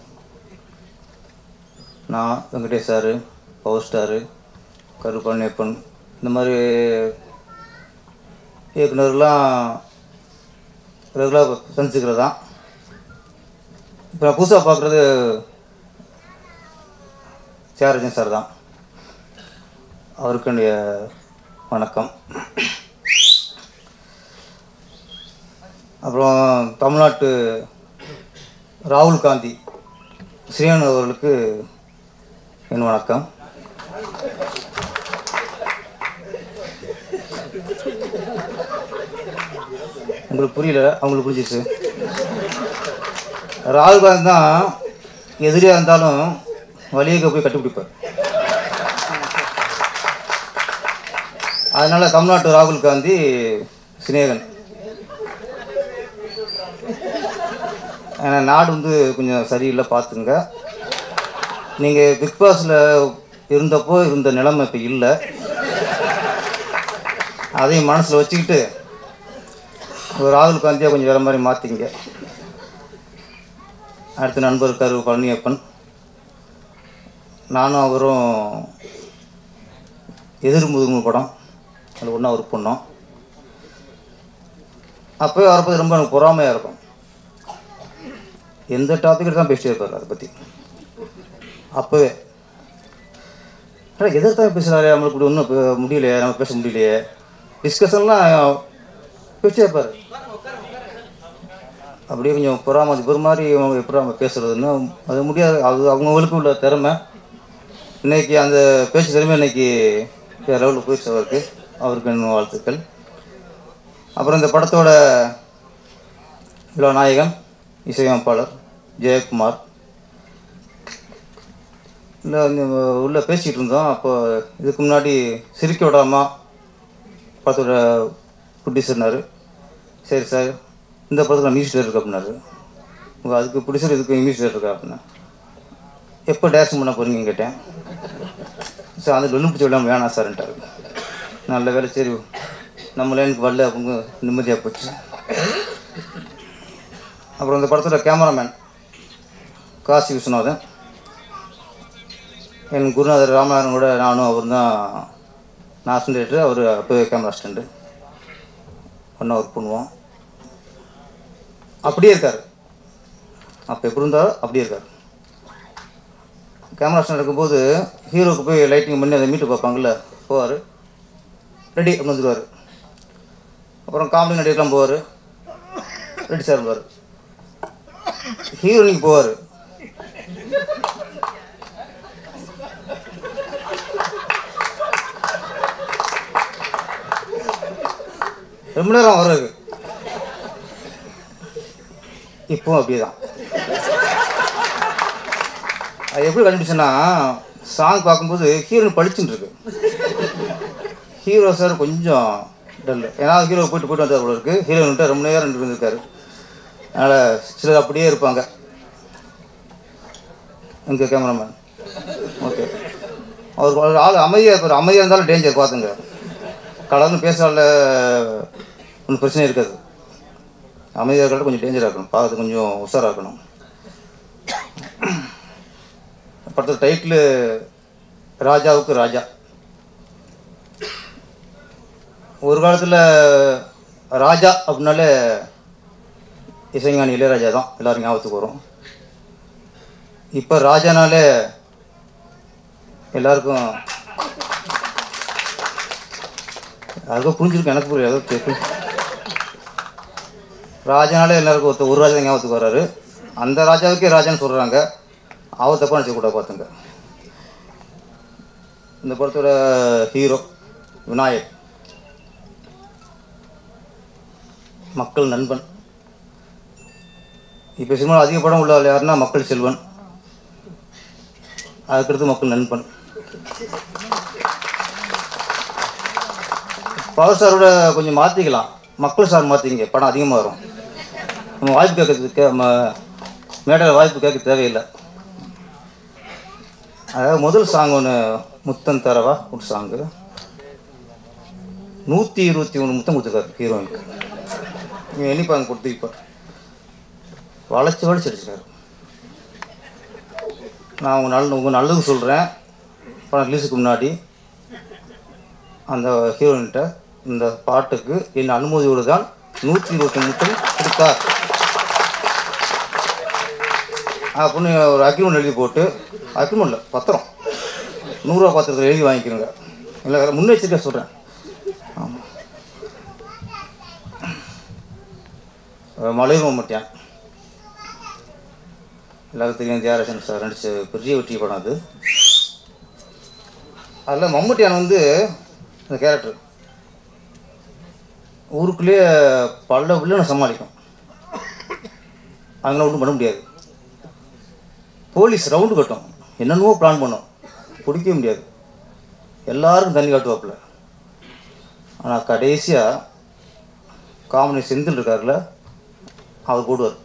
நான் Venkatesh sir power star Karuppannappan இந்த மாதிரி இயக்குனர்லாம் ரெகுலராக சந்திச்சுக்கிறது தான் இப்போ நான் புதுசாக பார்க்குறது சேரஜன் சார் தான் அவருக்கு என்னுடைய வணக்கம் அப்புறம் தமிழ்நாட்டு ராகுல் காந்தி ஸ்ரீனு அவர்களுக்கு என் வணக்கம் உங்களுக்கு புரியல அவங்களுக்கு புரிஞ்சிச்சு ராகுல் காந்தி தான் எதிரியாக இருந்தாலும் வழியக போய் கட்டுப்பிடிப்பார் அதனால் தமிழ்நாட்டு ராகுல் காந்தி சிநேகன் ஏன்னா நாடு வந்து கொஞ்சம் சரியில்லை பார்த்துங்க நீங்கள் பிக் பாஸில் இருந்தப்போ இருந்த நிலைமை இப்போ இல்லை அதையும் மனசில் வச்சுக்கிட்டு ஒரு ராகுல் காந்தியாக கொஞ்சம் வேறு மாதிரி மாற்றிங்க அடுத்த நண்பர் இருக்கார் பழனியப்பன் நானும் அவரும் எதிர் முதுகு படம் அது ஒன்றா ஒர்க் பண்ணோம் அப்போயே வரப்போது ரொம்ப எனக்கு பொறாமையாக இருக்கும் எந்த டாபிக் தான் பேசிட்டே இருப்பார் அதை பற்றி அப்போவே ஆனால் எதிர்த்தான் பேசுகிறாரு நம்மளுக்கு இப்படி ஒன்றும் பே- முடியலையே நம்ம பேச முடியலையே டிஸ்கஷன்லாம் பேசிட்டே இருப்பார் அப்படியே கொஞ்சம் பொறாம ஒரு மாதிரி அவங்க எப்படி அவங்க பேசுறதுன்னு அது முடியாது அது அவங்கவுங்களுக்கு உள்ள திறமை இன்னைக்கு அந்த பேச்சு திறமை இன்னைக்கு வேறு லெவலில் போயிடுச்சு அவருக்கு அவருக்கு இன்னும் வாழ்த்துக்கள் அப்புறம் இந்த படத்தோட விழா நாயகன் இசையமைப்பாளர் ஜெயக்குமார் இல்லை உள்ளே பேசிகிட்டு இருந்தோம் அப்போ இதுக்கு முன்னாடி சிரிக்க விடாமா படத்தோட ப்ரொடியூசர்னாரு சரி சார் இந்த படத்தில் மியூசிக் இருக்கு அப்படின்னாரு உங்கள் அதுக்கு ப்ரொடியூசர் இதுக்கு மியூசிக் இருக்கா அப்படின்னா எப்போ டேரக்ஷன் பண்ண போகிறீங்கன்னு கேட்டேன் சார் அந்த லொல்லு பிடிச்ச விடாமல் வேணாம் சார்ன்ட்டாரு நல்ல வேலை சரி நம்ம லைனுக்கு வரல அவங்க நிம்மதியாக போச்சு அப்புறம் இந்த படத்தோட கேமராமேன் காசி விஸ்வநாதன் என் குருநாதர் ராமநாதன் கூட நானும் அவர் தான் நான் அசிஸ்டன்ட் அவர் அப்போ கேமரா அசிஸ்டண்ட்டு ஒன்றா ஒர்க் பண்ணுவோம் அப்படியே இருக்கார் அப்போ எப்படி இருந்தாரோ அப்படியே இருக்கார் கேமரா அசிஸ்டன்ட் இருக்கும்போது ஹீரோக்கு போய் லைட்டிங் பண்ணி அதை மீட்டு பார்ப்பாங்கல்ல போவார் ரெடி அப்படின்னு வந்துடுவார் அப்புறம் காமெடி நடிகர்லாம் போவார் ரெடி சார் போவார் ஹீரோனிக்கு போவார் ரொம்ப நேரம் வர்றது இப்போவும் அப்படியே தான் அது எப்படி கண்டுபிடிச்சேன்னா சாங் பார்க்கும்போது ஹீரோயின் பளிச்சுன்னு இருக்கு ஹீரோ சார் கொஞ்சம் டல் ஏன்னா ஹீரோ போயிட்டு போயிட்டு வந்தார் போல இருக்கு ஹீரோயின்ட்ட ரொம்ப நேரம் நின்று இருந்திருக்காரு அதனால் சிலர் அப்படியே இருப்பாங்க எங்கள் கேமராமேன் ஓகே அவர் ஒரு ஆள் அமைதியாக இருப்பார் அமைதியாக இருந்தாலும் டேஞ்சர் பார்த்துங்க கடவுள்னு பேசுகிறால ஒன்றும் பிரச்சனை இருக்காது அமைதியாக இருக்கிறது கொஞ்சம் டேஞ்சராக இருக்கணும் பார்க்கறது கொஞ்சம் உஷாராக இருக்கணும் படத்தோட டைட்டில் ராஜாவுக்கு ராஜா ஒரு காலத்தில் ராஜா அப்படின்னாலே இசைஞானி இளையராஜா தான் எல்லாரும் ஞாபகத்துக்கு வரும் இப்போ ராஜானாலே எல்லாருக்கும் யாருக்கும் புரிஞ்சிருக்கு எனக்கு புரியல ஏதோ கேட்கும் ராஜானாலே எல்லாருக்கும் ஒருத்தர் ஒரு ராஜா தான் ஞாபகத்துக்கு வர்றாரு அந்த ராஜாவுக்கே ராஜான்னு சொல்கிறாங்க அவர் தப்பாக நினச்சக்கூடாது பார்த்துங்க இந்த படத்தோட ஹீரோ விநாயக் மக்கள் நண்பன் இப்போ சினிமா அதிக படம் உள்ள ஆள் யாருன்னா மக்கள் செல்வன் அதுக்கடுத்து மக்கள் நண்பன் பவர் ஸ்டாரோட கொஞ்சம் மாற்றிக்கலாம் மக்கள் ஸ்டார் மாற்றிங்க படம் அதிகமாக வரும் நம்ம வாய்ப்பு கேட்கறதுக்கு நம்ம மேடையில் வாய்ப்பு கேட்க தேவையில்லை அதாவது முதல் சாங் ஒன்று முத்தம் தரவா ஒரு சாங்கு நூற்றி இருபத்தி ஒன்று முத்தம் கொடுத்துருக்காரு ஹீரோயினுக்கு இவன் எண்ணிப்பாங்க கொடுத்து இப்போ வளைச்சி வளைச்சி அடிச்சிருக்காரு நான் உங்கள் நல்ல உங்கள் நல்லது சொல்கிறேன் படம் ரிலீஸுக்கு முன்னாடி அந்த ஹீரோயின்கிட்ட இந்த பாட்டுக்கு என் அனுமதியோடு தான் நூற்றி இருபத்தி முத்தம் கொடுத்தார் அப்படின்னு ஒரு அக்ரிமெண்ட் எழுதி போட்டு அக்ரிமெண்ட் இல்லை பத்திரம் நூறுரூவா பத்திரத்தில் எழுதி வாங்கிக்கிறோங்க இல்லை முன்னெச்சரிக்கை சொல்கிறேன் ஆமாம் மலையூர் மம்முட்டியான் எல்லாருக்கும் தெரியும் தியாகராஜன் சார் நடித்த பெரிய வெற்றி படம் அது அதில் மம்முட்டியான் வந்து இந்த கேரக்டர் ஊருக்குள்ளேயே பல வில்லனை சமாளிக்கும் அதெல்லாம் ஒன்றும் பண்ண முடியாது போலீஸ் ரவுண்டு கட்டும் என்னென்னவோ பிளான் பண்ணும் பிடிக்கவே முடியாது எல்லாருக்கும் தண்ணி காட்டுவாப்புல ஆனால் கடைசியாக காமெடி செந்தில் இருக்கார்ல அவர் போடுவார்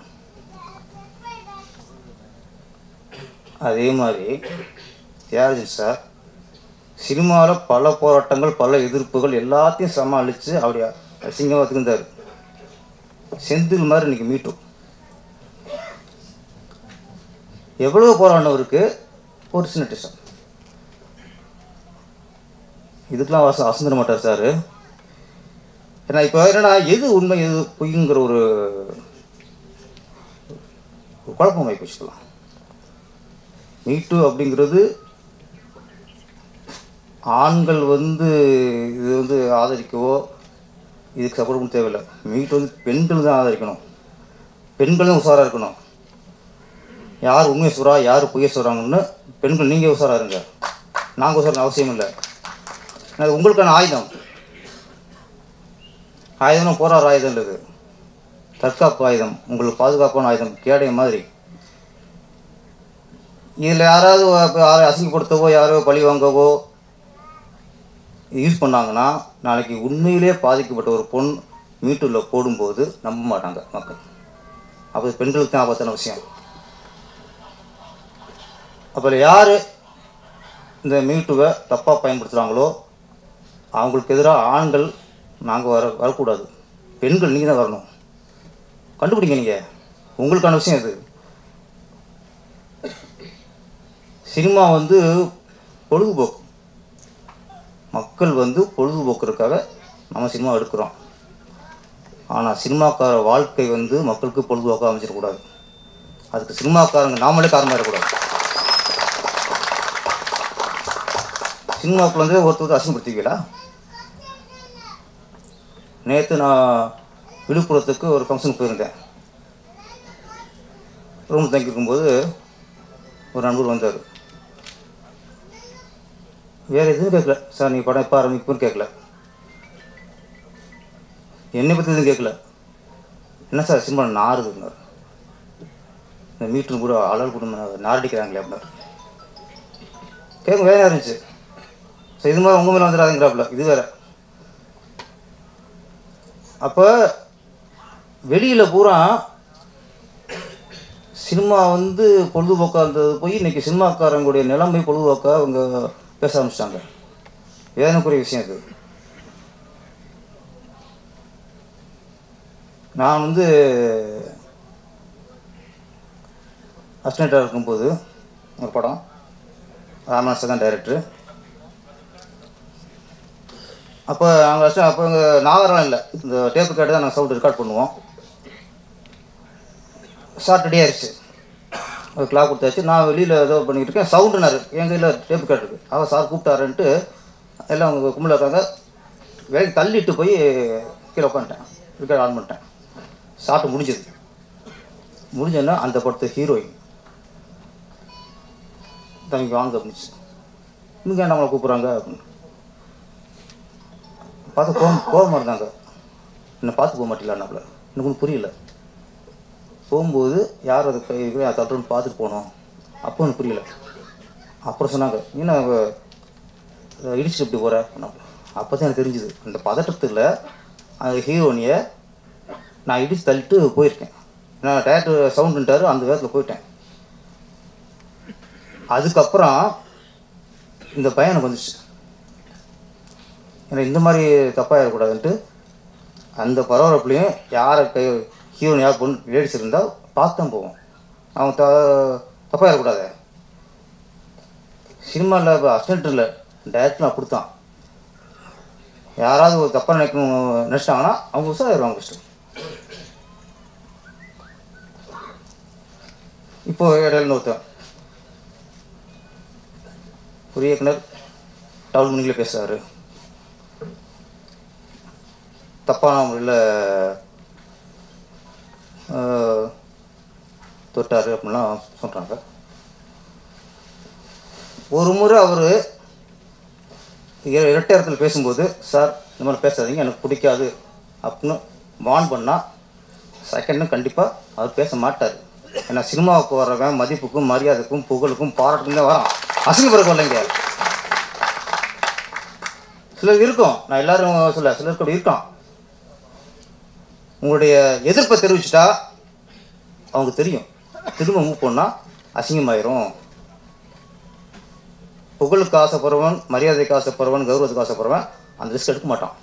அதே மாதிரி தியாகராஜன் சார் சினிமாவில் பல போராட்டங்கள் பல எதிர்ப்புகள் எல்லாத்தையும் சமாளித்து அப்படி அசிங்கமாக இருந்தார் செந்தில் மாதிரி இன்னைக்கு மீட்டும் எவ்வளோ போராடினவருக்கு ஒரு சின்ன டிஷன் இதுக்கெலாம் வாசம் அசந்திர மாட்டார் சார் ஏன்னா இப்போ என்னன்னா எது உண்மை எது பொய்ங்கிற ஒரு ஒரு குழப்பமாகி போச்சுக்கலாம் மீட்டு அப்படிங்கிறது ஆண்கள் வந்து இது வந்து ஆதரிக்கவோ இதுக்கு சப்போர்ட் பண்ண தேவையில்லை மீட்டு வந்து பெண்கள் தான் ஆதரிக்கணும் பெண்கள் தான் உஷாராக இருக்கணும் யார் உண்மையை சொல்கிறா யார் பொய்யை சொல்கிறாங்கன்னு பெண்கள் நீங்கள் உஷாராக இருங்க நாங்கள் உஷார அவசியம் இல்லை ஏன்னா அது உங்களுக்கான ஆயுதம் ஆயுதம்னா போராடுற ஆயுதம் இல்லை இது தற்காப்பு ஆயுதம் உங்களுக்கு பாதுகாப்பான ஆயுதம் கேடைய மாதிரி இதில் யாராவது இப்போ யாரை அசிங்கப்படுத்தவோ யாரோ பழி வாங்கவோ யூஸ் பண்ணாங்கன்னா நாளைக்கு உண்மையிலே பாதிக்கப்பட்ட ஒரு பொண் மீட்டூரில் போடும்போது நம்ப மாட்டாங்க மக்கள் அப்போ இது பெண்களுக்கு தான் ஆபத்தான விஷயம் அப்போ யார் இந்த மீட்டுவை தப்பாக பயன்படுத்துகிறாங்களோ அவங்களுக்கு எதிராக ஆண்கள் நாங்கள் வர வரக்கூடாது பெண்கள் நீங்கள் தான் வரணும் கண்டுபிடிங்க நீங்கள் உங்களுக்கான விஷயம் இது சினிமா வந்து பொழுதுபோக்கு மக்கள் வந்து பொழுதுபோக்குறதுக்காக நம்ம சினிமா எடுக்கிறோம் ஆனால் சினிமாக்கார வாழ்க்கை வந்து மக்களுக்கு பொழுதுபோக்காக அமைச்சிடக்கூடாது அதுக்கு சினிமாக்காரங்க நாமளே காரணமாக இருக்கக்கூடாது சினிமாவுக்குள்ள வந்து ஒருத்தர் அசிங்கப்படுத்திக்கலா நேற்று நான் விழுப்புரத்துக்கு ஒரு ஃபங்க்ஷனுக்கு போயிருந்தேன் ரூம் தங்கியிருக்கும்போது ஒரு நண்பர் வந்தார் வேறு எதுவும் கேட்கல சார் நீங்கள் படம் எப்போ ஆரம்பிப்புன்னு கேட்கல என்னை பற்றி எதுவும் கேட்கல என்ன சார் சினிமா நாறுதுன்னார் இந்த மீட்டர் கூட அழல் கூட நாரடிக்கிறாங்களே அப்படின்னார் கேட்க வேலையாக இருந்துச்சு சரி இது மாதிரி உங்கள் மேலே வந்துடாதுங்கிறாப்புல இது வேற அப்போ வெளியில் பூரா சினிமா வந்து பொழுதுபோக்காக இருந்தது போய் இன்னைக்கு சினிமாக்காரங்களுடைய நிலைமை பொழுதுபோக்காக அவங்க பேச ஆரம்பிச்சிட்டாங்க வேதனைக்குரிய விஷயம் இது நான் வந்து அசிஸ்டண்ட்டாக இருக்கும்போது ஒரு படம் ராமநாசன் தான் டைரக்டரு அப்போ அங்கே அசிஸ்டன் அப்போ இங்கே நாகரம் இல்லை இந்த டேப்பு கேட்டு தான் நாங்கள் சவுண்ட் ரெக்கார்ட் பண்ணுவோம் ஷார்ட் ரெடி ஆயிடுச்சு ஒரு கிளாக் கொடுத்தாச்சு நான் வெளியில் ஏதோ பண்ணிக்கிட்டு இருக்கேன் சவுண்டுனாரு என் கையில் டேப்பு கேட்டிருக்கு அவர் சார் கூப்பிட்டாருன்ட்டு எல்லாம் அவங்க கும்பலில் இருக்காங்க வேலைக்கு தள்ளிட்டு போய் கீழே உட்காந்துட்டேன் ரெக்கார்ட் ஆன் பண்ணிட்டேன் ஷார்ட் முடிஞ்சது முடிஞ்சோன்னா அந்த படத்து ஹீரோயின் தம்பி வாங்க அப்படின்னுச்சு இங்கே நம்மளை கூப்பிட்றாங்க அப்படின்னு பார்த்து கோவம் கோவமாக இருந்தாங்க என்னை பார்த்து போக மாட்டீங்களான்னாப்புல எனக்கு ஒன்றும் புரியல போகும்போது யார் அதை கை தட்டுன்னு பார்த்துட்டு போனோம் அப்போ எனக்கு புரியல அப்புறம் சொன்னாங்க என்ன இடிச்சுட்டு இப்படி போகிற அப்போ தான் எனக்கு தெரிஞ்சுது அந்த பதட்டத்தில் அந்த ஹீரோனியை நான் இடிச்சு தள்ளிட்டு போயிருக்கேன் நான் டேரக்டர் சவுண்டுன்ட்டாரு அந்த வேகத்தில் போயிட்டேன் அதுக்கப்புறம் இந்த பையன் எனக்கு வந்துச்சு ஏன்னா இந்த மாதிரி தப்பாயிடக்கூடாதுன்ட்டு அந்த பரபரப்புலையும் யாரை கை ஹீரோன் யார் பொண்ணு லேடிஸ் இருந்தால் பார்த்து தான் போவோம் அவன் த தப்பாயிடக்கூடாது சினிமாவில் இப்போ அசிஸ்டன்ட் இல்லை டேரக்டர் அப்படித்தான் யாராவது ஒரு தப்பாக நினைக்கணும் நினச்சிட்டாங்கன்னா அவங்க உசாரிடுவாங்க ஃபஸ்ட்டு இப்போ இடையில ஒருத்தன் ஒரு இயக்குனர் டவுல் மணியில் பேசுகிறாரு தப்பான முறையில் தொட்டார் அப்படின்லாம் சொல்கிறாங்க ஒரு முறை அவர் இரட்டை இடத்துல பேசும்போது சார் இந்த மாதிரி பேசாதீங்க எனக்கு பிடிக்காது அப்படின்னு வான் பண்ணால் செகண்டும் கண்டிப்பாக அவர் பேச மாட்டார் ஏன்னா சினிமாவுக்கு வர்றவன் மதிப்புக்கும் மரியாதைக்கும் புகழுக்கும் பாராட்டுக்கும் தான் வரான் அசிங்கப்படுற இல்லைங்க சிலர் இருக்கும் நான் எல்லாரும் சொல்ல சிலருக்கு அப்படி இருக்கான் உங்களுடைய எதிர்ப்பை தெரிவிச்சிட்டா அவங்க தெரியும் திரும்ப மூவ் பண்ணால் அசிங்கமாயிரும் புகழுக்கு ஆசைப்படுறவன் மரியாதைக்கு ஆசைப்படுறவன் கௌரவத்துக்கு ஆசைப்படுறவன் அந்த ரிஸ்க் எடுக்க மாட்டான்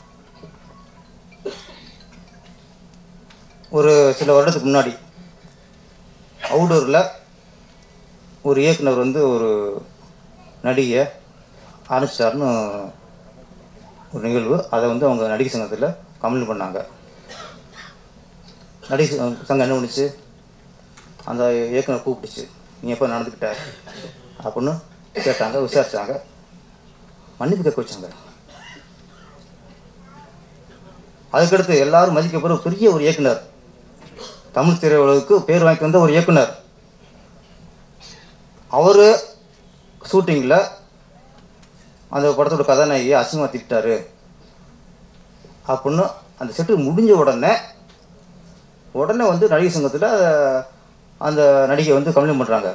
ஒரு சில வருடத்துக்கு முன்னாடி அவுடோரில் ஒரு இயக்குனர் வந்து ஒரு நடிகையை அனுப்பிச்சிட்டாருன்னு ஒரு நிகழ்வு அதை வந்து அவங்க நடிகை சங்கத்தில் கம்ப்ளைண்ட் பண்ணாங்க நடிகை சங்க- சங்கம் என்ன பண்ணுச்சு அந்த இயக்குனர் கூப்பிட்டுச்சு நீ எப்போ நடந்துக்கிட்ட அப்படின்னு கேட்டாங்க விசாரிச்சாங்க மன்னிப்பு கேட்க வச்சாங்க அதுக்கடுத்து எல்லாரும் மதிக்கப்படுற ஒரு பெரிய ஒரு இயக்குனர் தமிழ் திரையுலகுக்கு பேர் வாங்கி வந்த ஒரு இயக்குனர் அவர் ஷூட்டிங்கில் அந்த படத்தோட கதாநாயகியை அசிங்கமாக திட்டாரு அப்படின்னு அந்த செட்டு முடிஞ்ச உடனே உடனே வந்து நடிகை சங்கத்தில் அந்த நடிகை வந்து கம்ப்ளைண்ட் பண்ணுறாங்க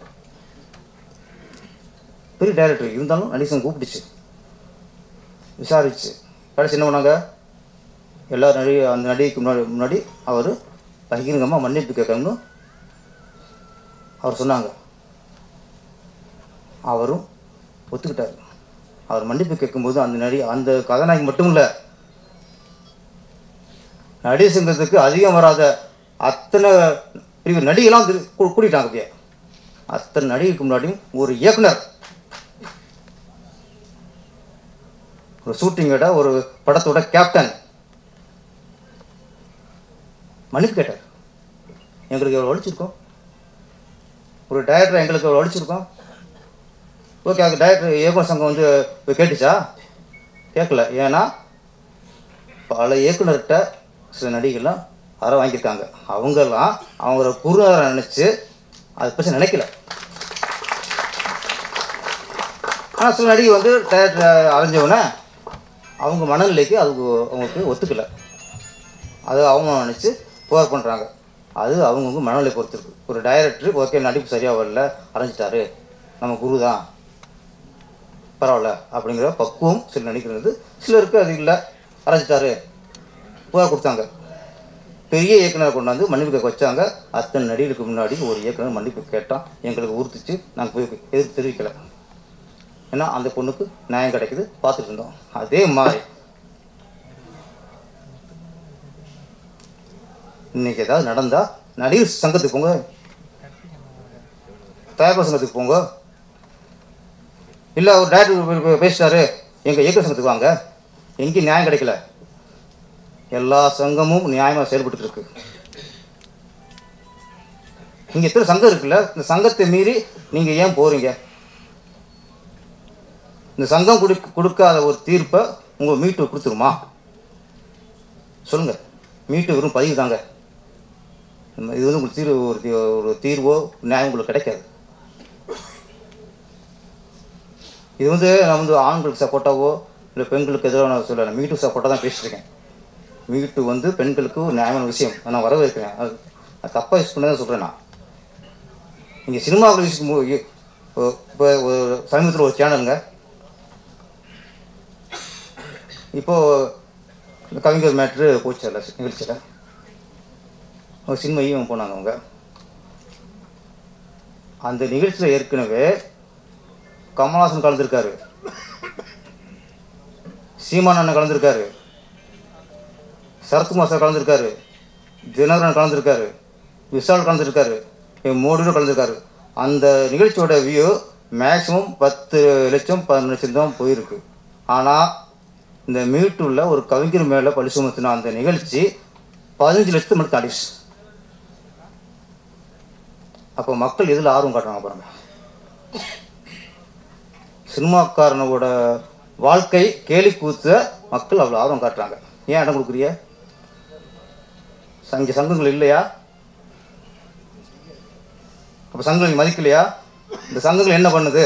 பெரிய டைரக்டர் இருந்தாலும் நடிகை சங்கம் கூப்பிட்டுச்சு விசாரிச்சு கடைசி என்ன பண்ணாங்க எல்லா நடிகை அந்த நடிகைக்கு முன்னாடி முன்னாடி அவர் பகிரங்கமாக மன்னிப்பு கேட்கணும்னு அவர் சொன்னாங்க அவரும் ஒத்துக்கிட்டார் அவர் மன்னிப்பு கேட்கும்போது அந்த நடி அந்த கதாநாயகி மட்டும் இல்லை நடிகர் சங்கத்துக்கு அதிகம் வராத அத்தனை பெரிய நடிகெல்லாம் வந்து கூ- கூட்டிட்டாங்க அப்படியே அத்தனை நடிகைக்கு முன்னாடியும் ஒரு இயக்குனர் ஒரு ஷூட்டிங்கோட ஒரு படத்தோட கேப்டன் மன்னிப்பு கேட்டார் எங்களுக்கு எவ்வளோ ஒழிச்சிருக்கோம் ஒரு டைரக்டர் எங்களுக்கு எவ்வளோ ஒழிச்சிருக்கோம் ஓகே அது டைரக்டர் இயக்குனர் சங்கம் வந்து போய் கேட்டுச்சா கேட்கல ஏன்னா பல இயக்குனர்கிட்ட சில நடிகர்லாம் அற வாங்கியிருக்காங்க அவங்கெல்லாம் அவங்கள குருநாதரை நினச்சி அதை பற்றி நினைக்கல ஆனால் சில நடிகை வந்து டேரக்டர் அரைஞ்சவொடனே அவங்க மனநிலைக்கு அதுக்கு அவங்களுக்கு ஒத்துக்கலை அது அவங்க நினச்சி புகார் பண்ணுறாங்க அது அவங்கவுங்க மனநிலை பொறுத்திருக்கு ஒரு டைரக்டர் ஓகே நடிப்பு சரியாக வரல அரைஞ்சிட்டாரு நம்ம குரு தான் பரவாயில்ல அப்படிங்கிற பக்குவம் சில நடிக்கிறது சிலருக்கு அது இல்லை அரைஞ்சிட்டாரு புகார் கொடுத்தாங்க பெரிய இயக்குனர் கொண்டாந்து மன்னிப்பு கேட்க வச்சாங்க அத்தனை நடிகருக்கு முன்னாடி ஒரு இயக்குனர் மன்னிப்பு கேட்டான் எங்களுக்கு உறுத்துச்சு நாங்கள் போய் எதிர்ப்பு தெரிவிக்கலை ஏன்னா அந்த பொண்ணுக்கு நியாயம் கிடைக்குது பார்த்துட்டு இருந்தோம் அதே மாதிரி இன்னைக்கு ஏதாவது நடந்தா நடிகர் சங்கத்துக்கு போங்க தயாரிப்பாளர் சங்கத்துக்கு போங்க இல்லை ஒரு டேரக்டர் பேசிட்டாரு எங்கள் இயக்குனர் சங்கத்துக்கு வாங்க எங்கேயும் நியாயம் கிடைக்கல எல்லா சங்கமும் நியாயமாக செயல்பட்டு இருக்கு இங்கே எத்தனை சங்கம் இருக்குல்ல இந்த சங்கத்தை மீறி நீங்கள் ஏன் போகிறீங்க இந்த சங்கம் கொடு கொடுக்காத ஒரு தீர்ப்பை உங்கள் மீட்டு கொடுத்துருமா சொல்லுங்க மீட்டு வெறும் பதிவு தாங்க நம்ம இது வந்து உங்களுக்கு தீர்வு ஒரு தீ- ஒரு தீர்வோ நியாயம் உங்களுக்கு கிடைக்காது இது வந்து நான் வந்து ஆண்களுக்கு சப்போர்ட்டாவோ இல்லை பெண்களுக்கு எதிராக நான் சொல்லலை மீட்டு சப்போர்ட்டாக தான் பேசியிருக்கேன் மீட்டு வந்து பெண்களுக்கு ஒரு நியாயமான விஷயம் அதை நான் வரவேற்கிறேன் அது அது தப்பாக யூஸ் பண்ணதான் சொல்கிறேன் நான் இங்கே சினிமாவில் யூஸ் இப்போ ஒரு சமீபத்தில் ஒரு சேனலுங்க இப்போது இந்த கவிஞர் மேட்ரு போச்சல நிகழ்ச்சியில் ஒரு சின்மையும் போனாங்க அவங்க அந்த நிகழ்ச்சியில் ஏற்கனவே கமல்ஹாசன் கலந்துருக்காரு சீமான் அண்ணன் கலந்துருக்காரு சரத்குமார் சார் கலந்துருக்காரு தினகரன் கலந்துருக்காரு விஷால் கலந்துருக்காரு மோடியும் கலந்துருக்காரு அந்த நிகழ்ச்சியோட வியூ மேக்ஸிமம் பத்து லட்சம் பதினஞ்சு லட்சம் தான் போயிருக்கு ஆனால் இந்த மீட்டூரில் ஒரு கவிஞர் மேலே பழி சுமத்தின அந்த நிகழ்ச்சி பதினஞ்சு லட்சத்து மட்டும் தாண்டிச்சு அப்போ மக்கள் எதில் ஆர்வம் காட்டுறாங்க பாருங்க சினிமாக்காரனோட வாழ்க்கை கேலி கூத்த மக்கள் அவ்வளோ ஆர்வம் காட்டுறாங்க ஏன் இடம் கொடுக்குறிய சங்க சங்கங்கள் இல்லையா அப்போ சங்கங்கள் நீ மதிக்கலையா இந்த சங்கங்கள் என்ன பண்ணுது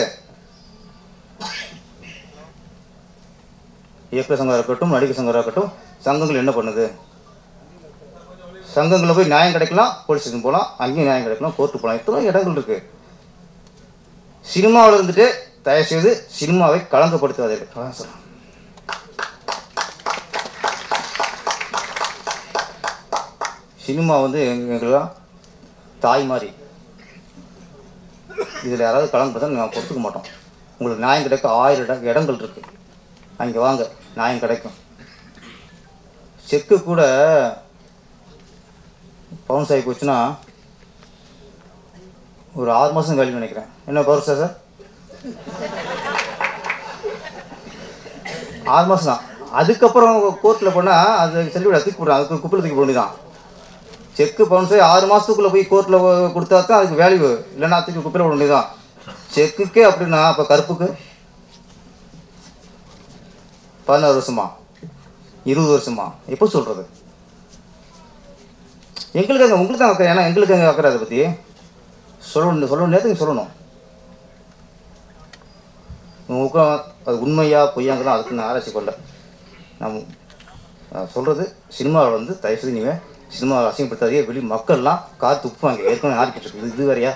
இயக்குனர் சங்கம் இருக்கட்டும் நடிகர் சங்கம் இருக்கட்டும் சங்கங்கள் என்ன பண்ணுது சங்கங்களில் போய் நியாயம் கிடைக்கலாம் போலீஸ் ஸ்டேஷன் போகலாம் அங்கேயும் நியாயம் கிடைக்கலாம் கோர்ட்டு போகலாம் இத்தனை இடங்கள் இருக்கு சினிமாவில் இருந்துட்டு தயவு செய்து சினிமாவை களங்கப்படுத்தாதீர்கள் அதான் சொல்றேன். சினிமா வந்து எங்க- எங்களுக்கெல்லாம் தாய் மாதிரி இதில் யாராவது கலந்துதான் நான் பொறுத்துக்க மாட்டோம் உங்களுக்கு நியாயம் கிடைக்க ஆயிரம் இடம் இடங்கள் இருக்கு அங்கே வாங்க நியாயம் கிடைக்கும் செக்கு கூட பவுன்ஸ் ஆகி போச்சுன்னா ஒரு ஆறு மாதம் கழிவு நினைக்கிறேன் என்ன பவுன்ஸா சார் ஆறு மாதம் தான் அதுக்கப்புறம் கோர்ட்டில் போனால் அது செல்லுபடி தூக்கி போடுறான் அதுக்கு குப்பையில் தூக்கி போட வேண்டியதான் செக்கு பவுன்ஸ் ஆகி ஆறு மாதத்துக்குள்ளே போய் கோர்ட்டில் கொடுத்தா தான் அதுக்கு வேல்யூ இல்லைன்னா தூக்கி குப்பையில் போட வேண்டியதான் செக்குக்கே அப்படின்னா அப்போ கருப்புக்கு பதினாறு வருஷமா இருபது வருஷமா எப்போ சொல்கிறது எங்களுக்கு அங்கே உங்களுக்கு தான் அக்கறை ஏன்னா எங்களுக்கு அங்கே அக்கறை அதை பற்றி சொல்லணும் சொல்லணும் நேரத்துக்கு சொல்லணும் உங்களுக்கு அது உண்மையா பொய்யாங்கலாம் அதுக்கு நான் ஆராய்ச்சி பண்ணல நான் நான் சொல்கிறது சினிமாவில் வந்து தயவுசெய்து நீங்கள் சினிமாவை அசிங்கப்படுத்தாதே வெளி மக்கள்லாம் காத்து துப்புவாங்க ஏற்கனவே ஆடிக்கிட்டு இருக்குது இது வேறையா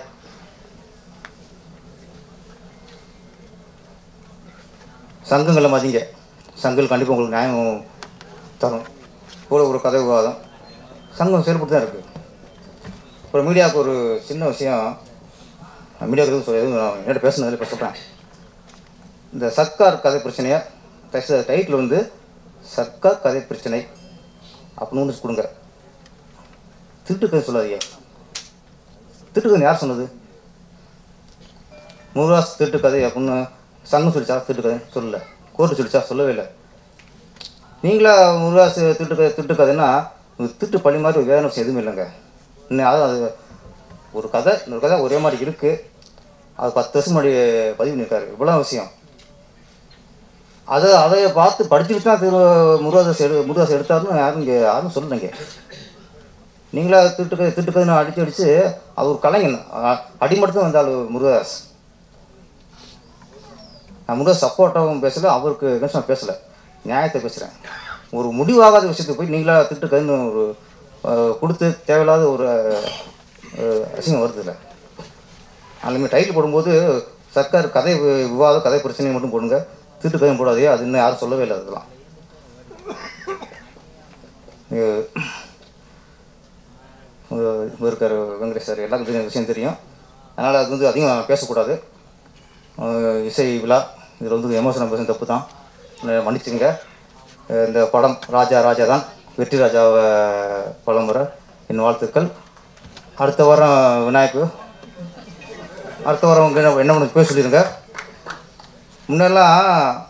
சங்கங்களை மதிங்க சங்கங்கள் கண்டிப்பாக உங்களுக்கு நியாயம் தரும் கூட ஒரு கதை விவாதம் சங்கம் செயல்பட்டு தான் இருக்குது ஒரு மீடியாவுக்கு ஒரு சின்ன விஷயம் மீடியாவுக்கு எதுவும் சொல்ல எதுவும் நான் என்னோட பேசுனதில் இப்போ சொல்கிறேன் இந்த சர்க்கார் கதை பிரச்சனையை டைட்டில் வந்து சர்க்கார் கதை பிரச்சனை அப்படின்னு ஒன்று கொடுங்க திருட்டு கதை சொல்லாதீங்க திட்டுக்கதை யார் சொன்னது முருகாஸ் திட்டு கதை அப்படின்னு சங்கம் சொல்லிச்சா திட்டு கதை சொல்லல கோர்ட்டு சொல்லிச்சா சொல்லவே இல்லை நீங்களா முருகாஸ் திட்டு கதை திட்டு கதைன்னா இது திட்டு பழி மாதிரி ஒரு வேதனை விஷயம் எதுவுமே இல்லைங்க இன்னும் அதாவது அது ஒரு கதை இன்னொரு கதை ஒரே மாதிரி இருக்குது அது பத்து வருஷம் முன்னாடி பதிவு பண்ணியிருக்காரு இவ்வளோ விஷயம் அதை அதை பார்த்து படிச்சுட்டு தான் திரு முருகாதாஸ் எடு முருகாஸ் எடுத்தாருன்னு யாரும் இங்கே யாரும் சொல்லலைங்க நீங்களா திட்டு திட்டுக்கதுன்னு அடிச்சு அடிச்சு அவர் கலைஞன் அ- அடிமட்டத்தில் வந்தாள் முருகதாஸ் நான் முருகதாஸ் சப்போர்ட்டாகவும் பேசலை அவருக்கு கஷ்டம் பேசலை நியாயத்தை பேசுகிறேன் ஒரு முடிவாகாத விஷயத்துக்கு போய் நீங்களா திட்டுக்கதுன்னு ஒரு அஹ், கொடுத்து தேவையில்லாத ஒரு அஹ், அசிங்கம் வருது இல்லை அதுமாதிரி டைட்டில் போடும்போது சர்க்கார் கதை வி- விவாதம் கதை பிரச்சனை மட்டும் போடுங்க திட்டு கதையும் போடாதே அது இன்னும் யாரும் சொல்லவே இல்லை அதெல்லாம் அஹ், அஹ் இவர் இருக்கார் வெங்கடேஷ் சார் எல்லாருக்கும் தெரிஞ்ச விஷயம் தெரியும் அதனால் அது வந்து அதிகம் பேசக்கூடாது அஹ் இசை விழா இதில் வந்து எமோஷனல் பேசும் தப்பு தான் அஹ் மன்னிச்சுங்க அஹ் இந்த படம் ராஜா ராஜா தான் வெற்றி ராஜாவை பலம் வர என் வாழ்த்துக்கள் அடுத்த வாரம் விநாயக்கு அடுத்த வாரம் உங்க என்ன என்ன பண்ண பேச சொல்லிடுங்க முன்னெல்லாம்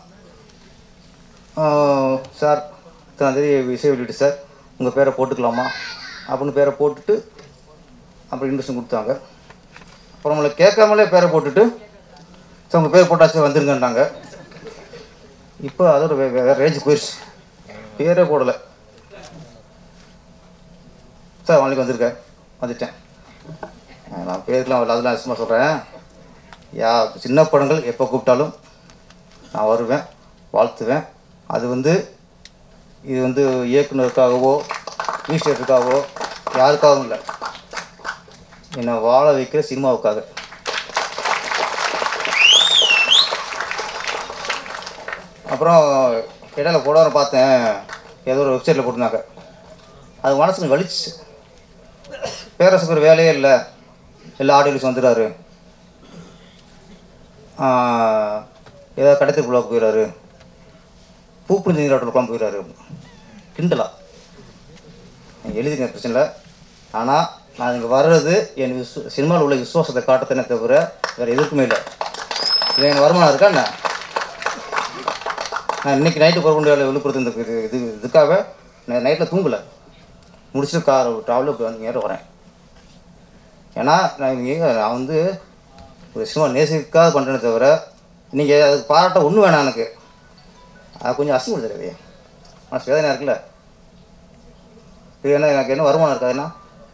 ஆஹ், சார் இத்தனை தேதி இசை வெளியிட்டு சார் உங்கள் பேரை போட்டுக்கலாமா அப்படின்னு பேரை போட்டுட்டு அப்புறம் இன்ட்ரெஸ்ட் கொடுத்தாங்க அப்புறம் நம்மளை கேட்காமலே பேரை போட்டுட்டு சார் உங்கள் பேர் போட்டாச்சு வந்துருங்கன்றாங்க இப்போ அதோட வே வேறு ரேஞ்சு போயிடுச்சு பேரே போடலை சார் நாளைக்கு வந்திருக்கேன் வந்துட்டேன் அஹ் நான் பேருக்குலாம் வரல அதெல்லாம் சும்மா சொல்கிறேன் யா சின்ன படங்கள் எப்போ கூப்பிட்டாலும் நான் வருவேன் வாழ்த்துவேன் அது வந்து இது வந்து இயக்குனருக்காகவோ மினிஸ்டருக்காகவோ யாருக்காகவும் இல்லை என்னை வாழ வைக்கிற சினிமாவுக்காக அப்புறம் இடையில போட பார்த்தேன் ஏதோ ஒரு வெப்சைட்டில் போட்டிருந்தாங்க அது மனசுக்கு வலிச்சு பேரரசுக்கு ஒரு வேலையே இல்லை எல்லா ஆடியோஸ் வந்துடுறாரு ஏதாவது கடத்திற்குள்ளாக போயிடுறாரு பூப்புஞ்சு நீராட்டலுக்குலாம் போயிடுறாரு கிண்டலா நீங்கள் எழுதிங்க பிரச்சனை இல்லை ஆனால் நான் இங்கே வர்றது என் விசு சினிமாவில் உள்ள விசுவாசத்தை காட்டத்தனே தவிர வேறு எதுக்குமே இல்லை இது எனக்கு வருமானம் இருக்கா என்ன நான் இன்னைக்கு நைட்டு புறப்பண்டு விழுப்புரத்து இந்த இது இது இதுக்காக நான் நைட்டில் தூங்கலை முடிச்சுட்டு கார் ட்ராவலில் போய் வந்து நேரம் வரேன் ஏன்னா நான் இங்க நான் வந்து ஒரு சினிமா நேசிக்காத பண்ணுறேனே தவிர நீங்கள் அதுக்கு பாராட்ட ஒன்றும் வேணாம் எனக்கு அது கொஞ்சம் அசிங்கப்படுத்துறது மனசு வேதனையாக இருக்குல்ல இது என்ன எனக்கு என்ன வருமானம் இருக்காதுன்னா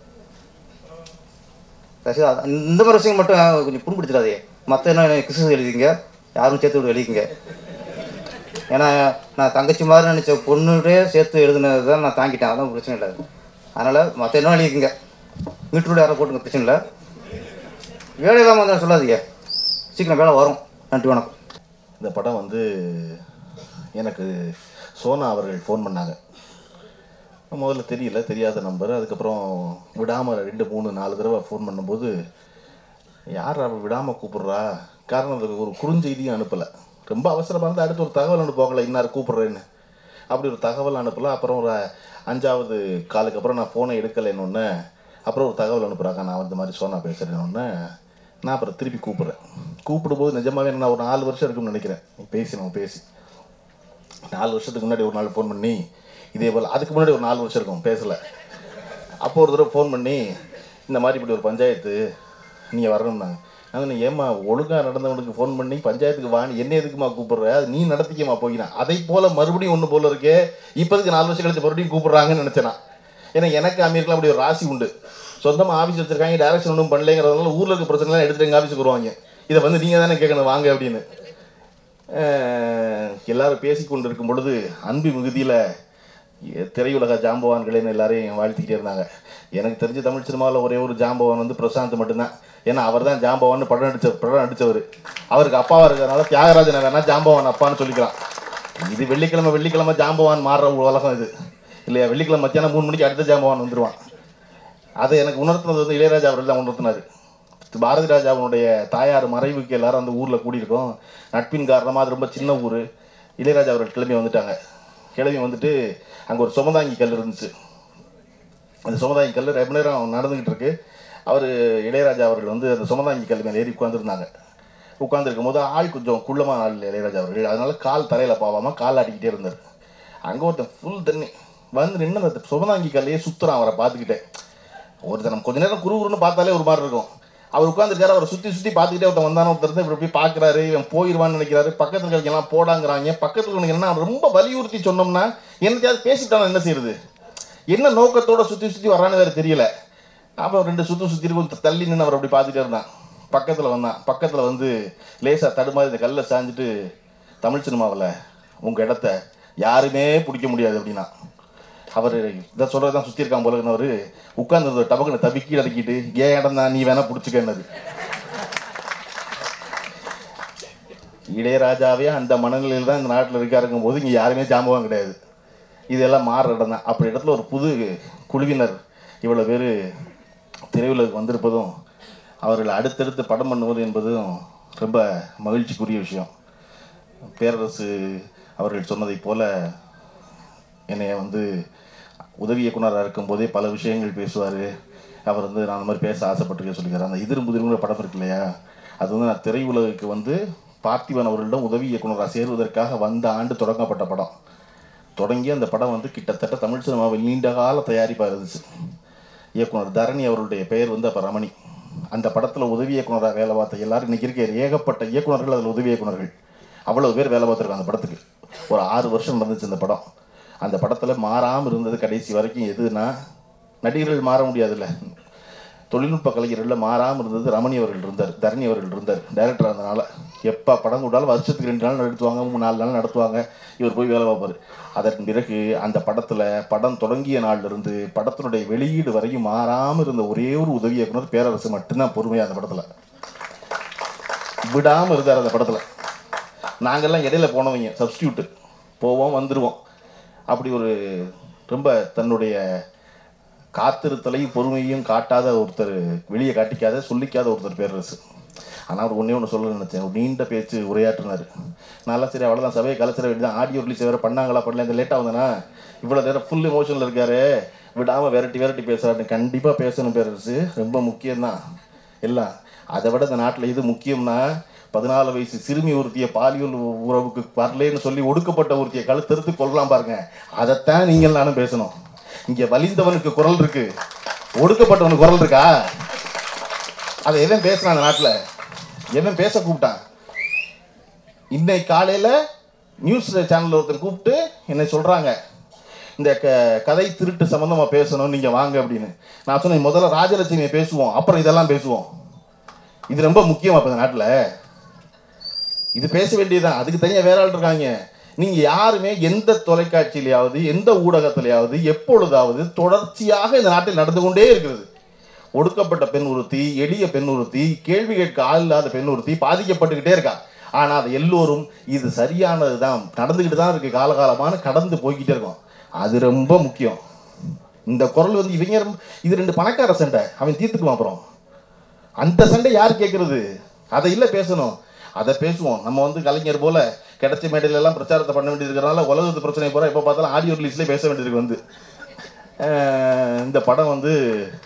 ரசிகா இந்த மாதிரி விஷயம் மட்டும் கொஞ்சம் புண்படுத்திடாதே மற்ற என்ன கிறிஸ்து எழுதிங்க யாரும் சேர்த்து விட்டு எழுதிங்க ஏன்னா நான் தங்கச்சி மாதிரி நினச்ச பொண்ணுடைய சேர்த்து எழுதுனது தான் நான் தாங்கிட்டேன் அதான் பிரச்சனை இல்லை அதனால் மற்ற என்ன எழுதிக்கங்க மீட்டரோட யாரை போட்டுங்க பிரச்சனை இல்லை வேலை இல்லாமல் வந்து சொல்லாதீங்க சீக்கிரம் வேலை வரும் நன்றி வணக்கம் இந்த படம் வந்து எனக்கு சோனா அவர்கள் ஃபோன் பண்ணாங்க முதல்ல தெரியல தெரியாத நம்பர் அதுக்கப்புறம் விடாமல் ரெண்டு மூணு நாலு தடவை ஃபோன் பண்ணும்போது யார் அவள் விடாமல் கூப்பிட்றா காரணம் அதுக்கு ஒரு குறுஞ்செய்தியும் அனுப்பலை ரொம்ப அவசரமாக இருந்து அடுத்து ஒரு தகவல் அனுப்புவாங்களே இன்னார் கூப்பிட்றேன்னு அப்படி ஒரு தகவல் அனுப்பலை அப்புறம் ஒரு அஞ்சாவது காலுக்கு அப்புறம் நான் ஃபோனை எடுக்கலைன்னு அப்புறம் ஒரு தகவல் அனுப்புகிறாங்க நான் இந்த மாதிரி சோனா பேசுகிறேன்னு நான் அப்புறம் திருப்பி கூப்பிட்றேன் கூப்பிடும்போது நிஜமாவே நான் ஒரு நாலு வருஷம் இருக்கும்னு நினைக்கிறேன் நீ பேசி நம்ம பேசி நாலு வருஷத்துக்கு முன்னாடி ஒரு நாள் ஃபோன் பண்ணி இதே போல் அதுக்கு முன்னாடி ஒரு நாலு வருஷம் இருக்கும் பேசலை அப்போ ஒரு தடவை ஃபோன் பண்ணி இந்த மாதிரி இப்படி ஒரு பஞ்சாயத்து நீங்கள் வரணும்னாங்க நாங்கள் நீ ஏம்மா ஒழுங்காக நடந்தவனுக்கு ஃபோன் பண்ணி பஞ்சாயத்துக்கு வாணி என்ன எதுக்குமா கூப்பிடுற அது நீ நடத்திக்கமா போயினான் அதை போல் மறுபடியும் ஒன்று போல இருக்கே இப்போதுக்கு நாலு வருஷம் கழிச்சு மறுபடியும் கூப்பிடுறாங்கன்னு நினச்சேன் நான். ஏன்னா எனக்கு அமீருக்குலாம் அப்படி ஒரு ராசி உண்டு சொந்தமாக ஆஃபீஸ் வச்சிருக்காங்க டைரக்ஷன் ஒன்றும் பண்ணலைங்கிறதுனால ஊரில் இருக்க பிரச்சனைலாம் எடுத்துட்டு எங்கள் ஆஃபீஸுக்கு வருவாங்க இதை வந்து நீங்கள் தானே கேட்கணும் வாங்க அப்படின்னு அஹ் எல்லாரும் பேசி கொண்டு இருக்கும் பொழுது அன்பு மிகுதியில் திரையுலக ஜாம்பவான்களேன்னு எல்லாரையும் வாழ்த்திக்கிட்டே இருந்தாங்க எனக்கு தெரிஞ்ச தமிழ் சினிமாவில் ஒரே ஒரு ஜாம்பவான் வந்து பிரசாந்த் மட்டும்தான் ஏன்னா அவர் தான் ஜாம்பவான் படம் நடிச்ச படம் நடித்தவர் அவருக்கு அப்பாவாக இருக்கிறதுனால தியாகராஜன் வேணா ஜாம்பவான் அப்பான்னு சொல்லிக்கலாம் இது வெள்ளிக்கிழமை வெள்ளிக்கிழமை ஜாம்பவான் மாறுற ஒரு உலகம் இது இல்லையா வெள்ளிக்கிழமை மத்தியானம் மூணு மணிக்கு அடுத்த ஜாம்பவான் வந்துடுவான் அதை எனக்கு உணர்த்தினது வந்து இளையராஜா அவர்கள் தான் உணர்த்தினார் பாரதி ராஜாவுடைய தாயார் மறைவுக்கு எல்லாரும் அந்த ஊரில் கூடியிருக்கோம் நட்பின் காரணமாக அது ரொம்ப சின்ன ஊர் இளையராஜா அவர்கள் கிளம்பி வந்துட்டாங்க கிளம்பி வந்துட்டு அங்கே ஒரு சுமதாங்கி கல் இருந்துச்சு அந்த சுமதாங்கி கல் ரொம்ப நேரம் நடந்துக்கிட்டு இருக்கு அவர் இளையராஜா அவர்கள் வந்து அந்த சுமதாங்கி கல் மேலே ஏறி உட்காந்துருந்தாங்க உட்காந்துருக்கும் போது ஆள் கொஞ்சம் குள்ளமான ஆள் இளையராஜா அவர்கள் அதனால கால் தரையில் பாவாமல் கால் ஆட்டிக்கிட்டே இருந்தார் அங்கே ஒருத்தன் ஃபுல் தண்ணி வந்து நின்று அந்த சுமதாங்கி கல்லையே சுற்றுறான் அவரை பார்த்துக்கிட்டே ஒருத்தர் நம்ம கொஞ்ச நேரம் குறுகுறுன்னு பார்த்தாலே ஒரு மாதிரி இருக்கும் அவர் உட்காந்துருக்காரு அவரை சுற்றி சுற்றி பார்த்துக்கிட்டே ஒருத்தன் வந்தானே ஒருத்தர் இருந்து இப்படி போய் பார்க்குறாரு இவன் போயிடுவான்னு நினைக்கிறாரு பக்கத்தில் இருக்கவங்கலாம் போடாங்கிறாங்க பக்கத்தில் இருக்கவங்க ரொம்ப வலியுறுத்தி சொன்னோம்னா என்னத்தையாவது பேசிட்டாலும் என்ன செய்யுது என்ன நோக்கத்தோட சுற்றி சுற்றி வர்றான்னு வேறு தெரியல அப்புறம் ரெண்டு சுற்றும் சுற்றி கொஞ்சம் தள்ளி நின்று அவர் அப்படி பார்த்துட்டே இருந்தான் பக்கத்தில் வந்தான் பக்கத்தில் வந்து லேசாக தடுமாறி இந்த கல்லை சாஞ்சிட்டு தமிழ் சினிமாவில் உங்கள் இடத்த யாருமே பிடிக்க முடியாது அப்படின்னா அவர் இதை சொல்கிறது தான் சுற்றி இருக்கான் போலன்னு உட்கார்ந்து டபக்குன்னு தப்பி கீழே இறக்கிட்டு ஏன் இடம் தான் நீ வேணா பிடிச்சிக்கன்னது இளையராஜாவே அந்த மனநிலையில் தான் இந்த நாட்டில் இருக்காருங்கும் போது இங்கே யாருமே ஜாம்பவம் கிடையாது இதெல்லாம் மாறுற இடம் தான் அப்படி இடத்துல ஒரு புது குழுவினர் இவ்வளோ பேர் திரையுலகுக்கு வந்திருப்பதும் அவர்கள் அடுத்தடுத்து படம் பண்ணுவது என்பதும் ரொம்ப மகிழ்ச்சிக்குரிய விஷயம் பேரரசு அவர்கள் சொன்னதைப் போல என்னைய வந்து உதவி இயக்குனராக இருக்கும்போதே பல விஷயங்கள் பேசுவார் அவர் வந்து நான் அந்த மாதிரி பேச ஆசைப்பட்டிருக்கேன் சொல்லிக்கிறார் அந்த எதிரும் புதிருங்கிற படம் இருக்கு இல்லையா அது வந்து நான் திரையுலகுக்கு வந்து பார்த்திபன் அவர்களிடம் உதவி இயக்குனராக சேருவதற்காக வந்த ஆண்டு தொடங்கப்பட்ட படம் தொடங்கி அந்த படம் வந்து கிட்டத்தட்ட தமிழ் சினிமாவில் நீண்ட கால தயாரிப்பாக இருந்துச்சு இயக்குனர் தரணி அவருடைய பெயர் வந்து அப்போ ரமணி அந்த படத்தில் உதவி இயக்குனராக வேலை பார்த்த எல்லாரும் இன்னைக்கு இருக்க ஏகப்பட்ட இயக்குனர்கள் அதில் உதவி இயக்குனர்கள் அவ்வளவு பேர் வேலை பார்த்துருக்காங்க அந்த படத்துக்கு ஒரு ஆறு வருஷம் நடந்துச்சு அந்த படம் அந்த படத்தில் மாறாமல் இருந்தது கடைசி வரைக்கும் எதுனா நடிகர்கள் மாற முடியாதுல்ல தொழில்நுட்ப கலைஞர்களில் மாறாமல் இருந்தது ரமணி அவர்கள் இருந்தார் தரணி அவர்கள் இருந்தார் டைரக்டர் இருந்தனால எப்போ படம் கூடாலும் வருஷத்துக்கு ரெண்டு நாள் நடத்துவாங்க மூணு நாலு நாள் நடத்துவாங்க இவர் போய் வேலை பார்ப்பார் அதன் பிறகு அந்த படத்தில் படம் தொடங்கிய நாள்லேருந்து படத்தினுடைய வெளியீடு வரையும் மாறாமல் இருந்த ஒரே ஒரு உதவி இயக்குனர் பேரரசு மட்டும்தான் பொறுமையாக அந்த படத்தில் விடாமல் இருந்தார் அந்த படத்தில் நாங்கள்லாம் இடையில போனவங்க சப்ஸ்டியூட்டு போவோம் வந்துடுவோம் அப்படி ஒரு ரொம்ப தன்னுடைய காத்திருத்தலையும் பொறுமையும் காட்டாத ஒருத்தர் வெளியே காட்டிக்காத சொல்லிக்காத ஒருத்தர் பேரரசு ஆனால் அவர் ஒன்றே ஒன்று சொல்ல நினச்சேன் ஒரு நீண்ட பேச்சு உரையாற்றினார் நல்லா சரி அவ்வளோதான் சபையை கலைச்சிட வேண்டியதான் ஆடியோ ரிலீஸ் வேறு பண்ணாங்களா பண்ணல இந்த லேட்டாக வந்தனா இவ்வளோ நேரம் ஃபுல் எமோஷனில் இருக்காரு விடாமல் விரட்டி விரட்டி பேசுகிறாரு கண்டிப்பாக பேசணும் பேரரசு ரொம்ப முக்கியம்தான் எல்லாம் அதை விட இந்த நாட்டில் இது முக்கியம்னா பதினாலு வயசு சிறுமி ஒருத்திய பாலியல் உறவுக்கு வரலேன்னு சொல்லி ஒடுக்கப்பட்ட ஒருத்திய கழுத்தறுத்து கொள்ளலாம் பாருங்க அதைத்தான் நீங்கள் நானும் பேசணும் இங்க வலிந்தவனுக்கு குரல் இருக்கு ஒடுக்கப்பட்டவனுக்கு குரல் இருக்கா அதை எவன் பேசுறான் அந்த நாட்டில் எவன் பேச கூப்பிட்டான் இன்னைக்கு காலையில நியூஸ் சேனல்ல ஒருத்தர் கூப்பிட்டு என்னை சொல்றாங்க இந்த க கதை திருட்டு சம்பந்தமா பேசணும் நீங்க வாங்க அப்படின்னு நான் சொன்னேன் முதல்ல ராஜலட்சுமியை பேசுவோம் அப்புறம் இதெல்லாம் பேசுவோம் இது ரொம்ப முக்கியம் அப்ப இந்த நாட்டில் இது பேச வேண்டியதுதான் அதுக்கு தனியாக வேற ஆள் இருக்காங்க நீங்க யாருமே எந்த தொலைக்காட்சியிலையாவது எந்த ஊடகத்திலேயாவது எப்பொழுதாவது தொடர்ச்சியாக இந்த நாட்டில் நடந்து கொண்டே இருக்கிறது ஒடுக்கப்பட்ட பெண் ஒருத்தி எளிய பெண் ஒருத்தி கேள்வி கேட்க ஆள் இல்லாத பெண் ஒருத்தி பாதிக்கப்பட்டுக்கிட்டே இருக்கா ஆனா அது எல்லோரும் இது சரியானது தான் நடந்துக்கிட்டு தான் இருக்கு காலகாலமான கடந்து போய்கிட்டே இருக்கும் அது ரொம்ப முக்கியம் இந்த குரல் வந்து இவங்க ரொம்ப- இது ரெண்டு பணக்கார சண்டை அவன் தீர்த்துக்குவான் அப்புறம் அந்த சண்டை யார் கேட்கறது அதை இல்லை பேசணும் அதை பேசுவோம் நம்ம வந்து கலைஞர் போல கிடைச்ச மேடையில எல்லாம் பிரச்சாரத்தை பண்ண வேண்டியது இருக்கிறனால உலகத்து பிரச்சனை போற எப்போ பார்த்தாலும் ஆடியோ ரிலீஸ்லேயே பேச வேண்டியது வந்து அஹ் இந்த படம் வந்து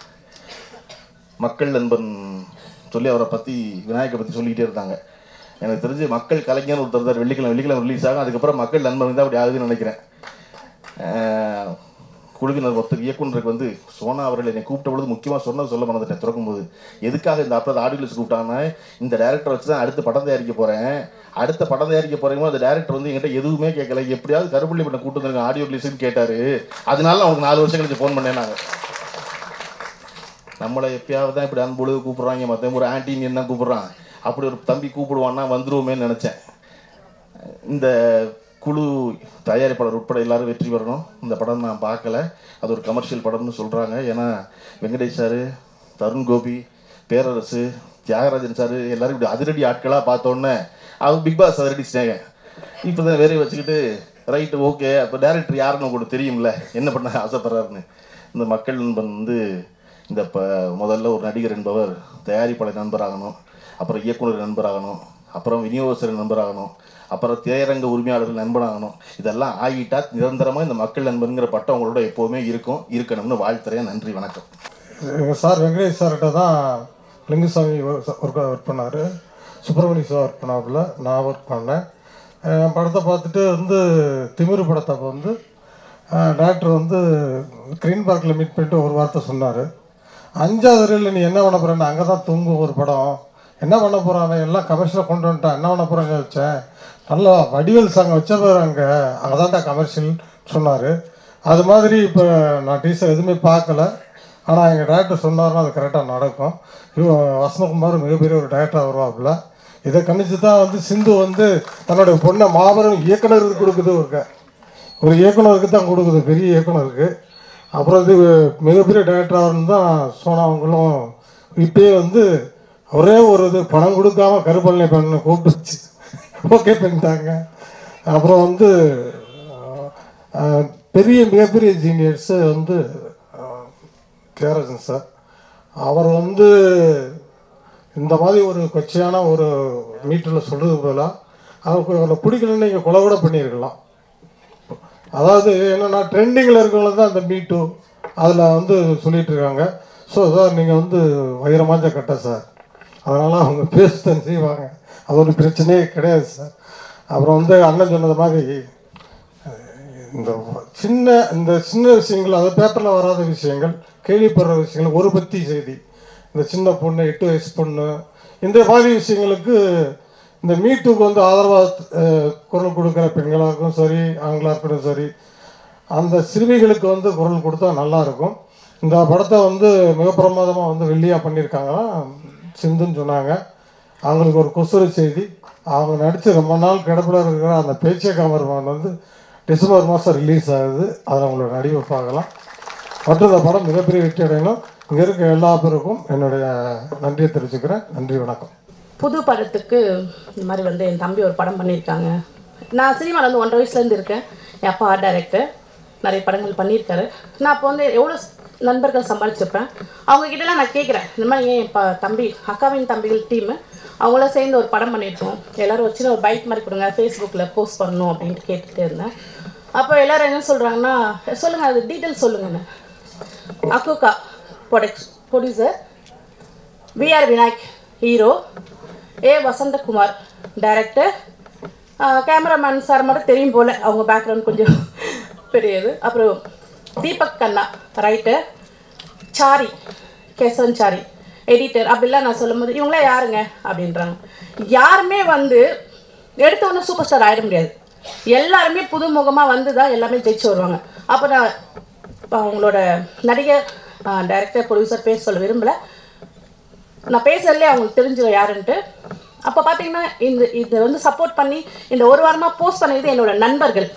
மக்கள் நண்பன் சொல்லி அவரை பற்றி விநாயகரை பற்றி சொல்லிக்கிட்டே இருந்தாங்க எனக்கு தெரிஞ்சு மக்கள் கலைஞர் ஒருத்தர் தான் வெள்ளிக்கிழமை வெள்ளிக்கிழமை ரிலீஸ் ஆகும் அதுக்கப்புறம் மக்கள் நண்பன் தான் அப்படி ஆகுதுன்னு நினைக்கிறேன் அஹ் குழுவினர் ஒருத்தர் இயக்குனருக்கு வந்து சோனா அவர்கள் என்னை கூப்பிட்ட பொழுது முக்கியமாக சொன்னது சொல்ல மறந்துட்டேன் திறக்கும்போது எதுக்காக இந்த அப்போ ஆடியோஸ் கூப்பிட்டாங்கன்னா இந்த டேரக்டர் வச்சு தான் அடுத்த படம் தயாரிக்க போகிறேன் அடுத்த படம் தயாரிக்க போகிறீங்களோ அந்த டேரக்டர் வந்து என்கிட்ட எதுவுமே கேட்கல எப்படியாவது கருப்பள்ளி பண்ண கூட்டு வந்துருங்க ஆடியோ ரிலீஸ்னு கேட்டார் அதனால அவனுக்கு நாலு வருஷம் கழிச்சு ஃபோன் பண்ணேன் நாங்கள் நம்மளை எப்பயாவது தான் இப்படி அன்புழு கூப்பிடுறாங்க மற்ற ஒரு ஆன்டின்னு என்ன கூப்பிடுறான் அப்படி ஒரு தம்பி கூப்பிடுவான்னா வந்துருவோமேன்னு நினச்சேன் இந்த குழு தயாரிப்பாளர் உட்பட எல்லாரும் வெற்றி பெறணும் இந்த படம் நான் பார்க்கல அது ஒரு கமர்ஷியல் படம்னு சொல்கிறாங்க ஏன்னா வெங்கடேஷ் சார் தருண் கோபி பேரரசு தியாகராஜன் சார் எல்லாரும் இப்படி அதிரடி ஆட்களாக பார்த்தோன்னே அவங்க பிக் பாஸ் அதிரடி ஸ்நேகம் இப்போ தான் வேறையை வச்சுக்கிட்டு ரைட்டு ஓகே அப்போ டேரக்டர் யாருன்னு உங்களுக்கு தெரியும்ல என்ன பண்ண ஆசைப்படுறாருன்னு இந்த மக்கள் நண்பன் வந்து இந்த இப்போ முதல்ல ஒரு நடிகர் என்பவர் தயாரிப்பாளர் நண்பராகணும் அப்புறம் இயக்குனர் நண்பராகணும் அப்புறம் விநியோகஸ்தர் நண்பராகணும் அப்புறம் திரையரங்க உரிமையாளர்கள் நண்பனாகணும் இதெல்லாம் ஆகிட்டா நிரந்தரமாக இந்த மக்கள் நண்பனுங்கிற பட்டம் உங்களோட எப்போவுமே இருக்கும் இருக்கணும்னு வாழ்த்துறேன் நன்றி வணக்கம் எங்கள் சார் வெங்கடேஷ் சார்கிட்ட தான் லிங்குசாமி ஒர்க் ஒர்க் பண்ணார் சுப்பிரமணிய சார் ஒர்க் பண்ணாப்புல நான் ஒர்க் பண்ணேன் என் படத்தை பார்த்துட்டு வந்து திமிரு படத்தை வந்து டாக்டர் வந்து க்ரீன் பார்க்கில் மீட் பண்ணிட்டு ஒரு வார்த்தை சொன்னார் அஞ்சாவது ரீலில் நீ என்ன பண்ண போகிறேன்னு அங்கே தான் தூங்கும் ஒரு படம் என்ன பண்ண போகிறான் எல்லாம் கமர்ஷியலாக கொண்டு வந்துட்டான் என்ன பண்ண போகிறாங்க வச்சேன் நல்லா வடிவேல் சாங் வச்ச பேர் அங்கே அங்கே தான்டா கமர்ஷியல் சொன்னார் அது மாதிரி இப்போ நான் டீச்சர் எதுவுமே பார்க்கல ஆனால் எங்கள் டேரக்டர் சொன்னார்னா அது கரெக்டாக நடக்கும் இவன் வசந்தகுமார் மிகப்பெரிய ஒரு டேரக்டராக வருவாப்புல இதை கணிச்சு தான் வந்து சிந்து வந்து தன்னுடைய பொண்ணை மாபெரும் இயக்குனருக்கு கொடுக்குது ஒரு ஒரு இயக்குனருக்கு தான் கொடுக்குது பெரிய இயக்குனருக்கு அப்புறம் இது மிகப்பெரிய டேரக்டராக தான் சோனா அவங்களும் இப்பயே வந்து ஒரே ஒரு இது பணம் கொடுக்காம கருப்பள்ளி பண்ண கூப்பிட்டு வச்சு ஓகே பண்ணிட்டாங்க அப்புறம் வந்து அஹ், பெரிய மிகப்பெரிய ஜீனியர்ஸு வந்து கேரசன் சார் அவர் வந்து இந்த மாதிரி ஒரு கொச்சையான ஒரு மீட்டரில் சொல்கிறது போல அவருக்கு அவரை பிடிக்கலன்னு நீங்கள் கொலை கூட பண்ணியிருக்கலாம் அதாவது என்னென்னா ட்ரெண்டிங்கில் இருக்கவங்கள தான் அந்த மீட்டு அதில் வந்து சொல்லிட்டு இருக்காங்க ஸோ சார் நீங்கள் வந்து வைரமாஞ்ச கட்ட சார் அதனால் அவங்க பேசத்தான் செய்வாங்க அது ஒரு பிரச்சனையே கிடையாது சார் அப்புறம் வந்து அண்ணன் சொன்னது மாதிரி இந்த சின்ன இந்த சின்ன விஷயங்கள் அது பேப்பரில் வராத விஷயங்கள் கேள்விப்படுற விஷயங்கள் ஒரு பத்தி செய்தி இந்த சின்ன பொண்ணு எட்டு வயசு பொண்ணு இந்த மாதிரி விஷயங்களுக்கு இந்த மீட்டுக்கு வந்து ஆதரவாக குரல் கொடுக்குற பெண்களாக இருக்கட்டும் சரி ஆண்களாக இருக்கட்டும் சரி அந்த சிறுமிகளுக்கு வந்து குரல் கொடுத்தா நல்லா இருக்கும் இந்த படத்தை வந்து மிக பிரமாதமாக வந்து வெள்ளியாக பண்ணியிருக்காங்கன்னா சிந்துன்னு சொன்னாங்க அவங்களுக்கு ஒரு கொசுறு செய்தி அவங்க நடித்து ரொம்ப நாள் கிடப்பில் இருக்கிற அந்த பேச்சை காமர்மான் வந்து டிசம்பர் மாதம் ரிலீஸ் ஆகுது அதில் அவங்களோட நடிப்பை பார்க்கலாம் மற்றும் இந்த படம் மிகப்பெரிய வெற்றி அடையணும் இங்கே இருக்க எல்லா பேருக்கும் என்னுடைய நன்றியை தெரிவிச்சுக்கிறேன் நன்றி வணக்கம் புது படத்துக்கு இந்த மாதிரி வந்து என் தம்பி ஒரு படம் பண்ணியிருக்காங்க நான் சினிமாவில் வந்து ஒன்றரை வயசுலேருந்து இருக்கேன் என் அப்பா ஆர்ட் டைரக்டர் நிறைய படங்கள் பண்ணியிருக்காரு நான் அப்போ வந்து எவ்வளோ நண்பர்கள் சம்பாதிச்சிருப்பேன் அவங்க கிட்டலாம் நான் கேட்குறேன் இந்த மாதிரி ஏன் இப்போ தம்பி அக்காவின் தம்பிகள் டீமு அவங்களாம் சேர்ந்து ஒரு படம் பண்ணியிருக்கோம் எல்லோரும் வச்சு ஒரு பைக் மாதிரி கொடுங்க ஃபேஸ்புக்கில் போஸ்ட் பண்ணணும் அப்படின்ட்டு கேட்டுகிட்டே இருந்தேன் அப்போ எல்லோரும் என்ன சொல்கிறாங்கன்னா சொல்லுங்கள் அது டீட்டெயில் சொல்லுங்கண்ணே அக்குக்கா product producer VR Vinayak hero A Vasanthakumar director cameraman sir மட்டும் தெரியும் போல் அவங்க பேக்ரவுண்ட் கொஞ்சம் பெரியது அப்புறம் Deepak Kanna writer sorry Kesavan sorry editor அப்படிலாம் நான் சொல்லும்போது இவங்களாம் யாருங்க அப்படின்றாங்க யாருமே வந்து எடுத்த உடனே சூப்பர் ஸ்டார் ஆயிட முடியாது எல்லாருமே புதுமுகமாக வந்து தான் எல்லாமே ஜெயிச்சு வருவாங்க அப்போ நான் இப்போ அவங்களோட நடிகர் டைரக்டர் ப்ரொடியூசர் பேச சொல்ல விரும்பலை நான் பேசுறதுலே அவங்களுக்கு தெரிஞ்சிடும் யாருன்ட்டு அப்போ பார்த்தீங்கன்னா இந்த இதை வந்து சப்போர்ட் பண்ணி இந்த ஒரு வாரமாக போஸ்ட் பண்ணது என்னோட நண்பர்கள்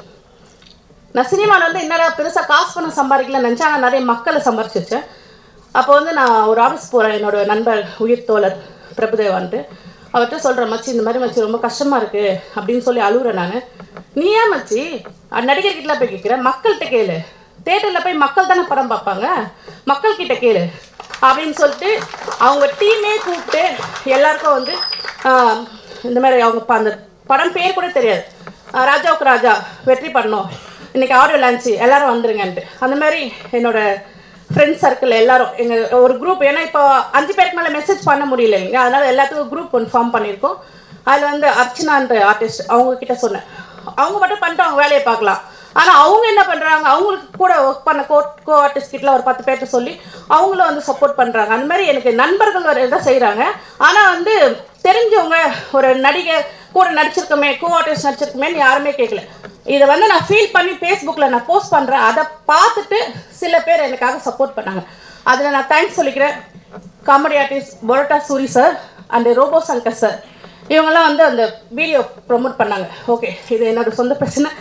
நான் சினிமாவில் வந்து என்னடா பெருசாக காசு பண்ண சம்பாதிக்கல நினச்சா ஆனால் நிறைய மக்களை சம்பாரிச்சிருச்சேன் அப்போ வந்து நான் ஒரு ஆஃபீஸ் போகிறேன் என்னோட நண்பர் உயிர் தோழர் பிரபுதேவான்ட்டு அவர்கிட்ட சொல்கிறேன் மச்சி இந்த மாதிரி மச்சி ரொம்ப கஷ்டமாக இருக்குது அப்படின்னு சொல்லி அழுகுறேன் நான் நீ ஏன் மச்சி அஹ் நடிகர்கிட்ட போய் கேட்குறேன் மக்கள்கிட்ட கேளு தேட்டரில் போய் மக்கள் தானே படம் பார்ப்பாங்க மக்கள்கிட்ட கேளு அப்படின்னு சொல்லிட்டு அவங்க டீமே கூப்பிட்டு எல்லாருக்கும் வந்து ஆஹ், இந்த மாதிரி அவங்க ப- அந்த படம் பேர் கூட தெரியாது ஆஹ், ராஜாவுக்கு ராஜா வெற்றி பண்ணோம் இன்னைக்கு ஆடியோ லான்ச்சு எல்லாரும் வந்துருங்கன்ட்டு அந்த மாதிரி என்னோட ஃப்ரெண்ட்ஸ் சர்க்கிள் எல்லாரும் எங்கள் ஒரு குரூப் ஏன்னா இப்போ அஞ்சு பேருக்கு மேலே மெசேஜ் பண்ண முடியல இல்லைங்க அதனால எல்லாத்துக்கும் குரூப் ஒன்று ஃபார்ம் பண்ணியிருக்கோம் அதில் வந்து அர்ச்சனான்ற ஆர்டிஸ்ட் அவங்க கிட்ட சொன்னேன் அவங்க மட்டும் பண்ணிட்டு அவங்க வேலையை பார்க்கலாம் ஆனால் அவங்க என்ன பண்ணுறாங்க அவங்களுக்கு கூட ஒர்க் பண்ண கோ கோ ஆர்டிஸ்ட் கிட்ட ஒரு பத்து பேர்ட்ட சொல்லி அவங்களும் வந்து சப்போர்ட் பண்ணுறாங்க அந்த மாதிரி எனக்கு நண்பர்கள் வர தான் செய்கிறாங்க ஆனால் வந்து தெரிஞ்சவங்க ஒரு நடிகை கூட நடிச்சிருக்கோமே கோ ஆர்டிஸ்ட் நடிச்சிருக்கோமேன்னு யாருமே கேட்கல இதை வந்து நான் ஃபீல் பண்ணி ஃபேஸ்புக்கில் நான் போஸ்ட் பண்ணுறேன் அதை பார்த்துட்டு சில பேர் எனக்காக சப்போர்ட் பண்ணாங்க அதில் நான் தேங்க்ஸ் சொல்லிக்கிறேன் comedy artist parotta Soori sir and Robo Shankar sir இவங்கெல்லாம் வந்து அந்த வீடியோ ப்ரொமோட் பண்ணாங்க ஓகே இது என்னோட சொந்த பிரச்சனை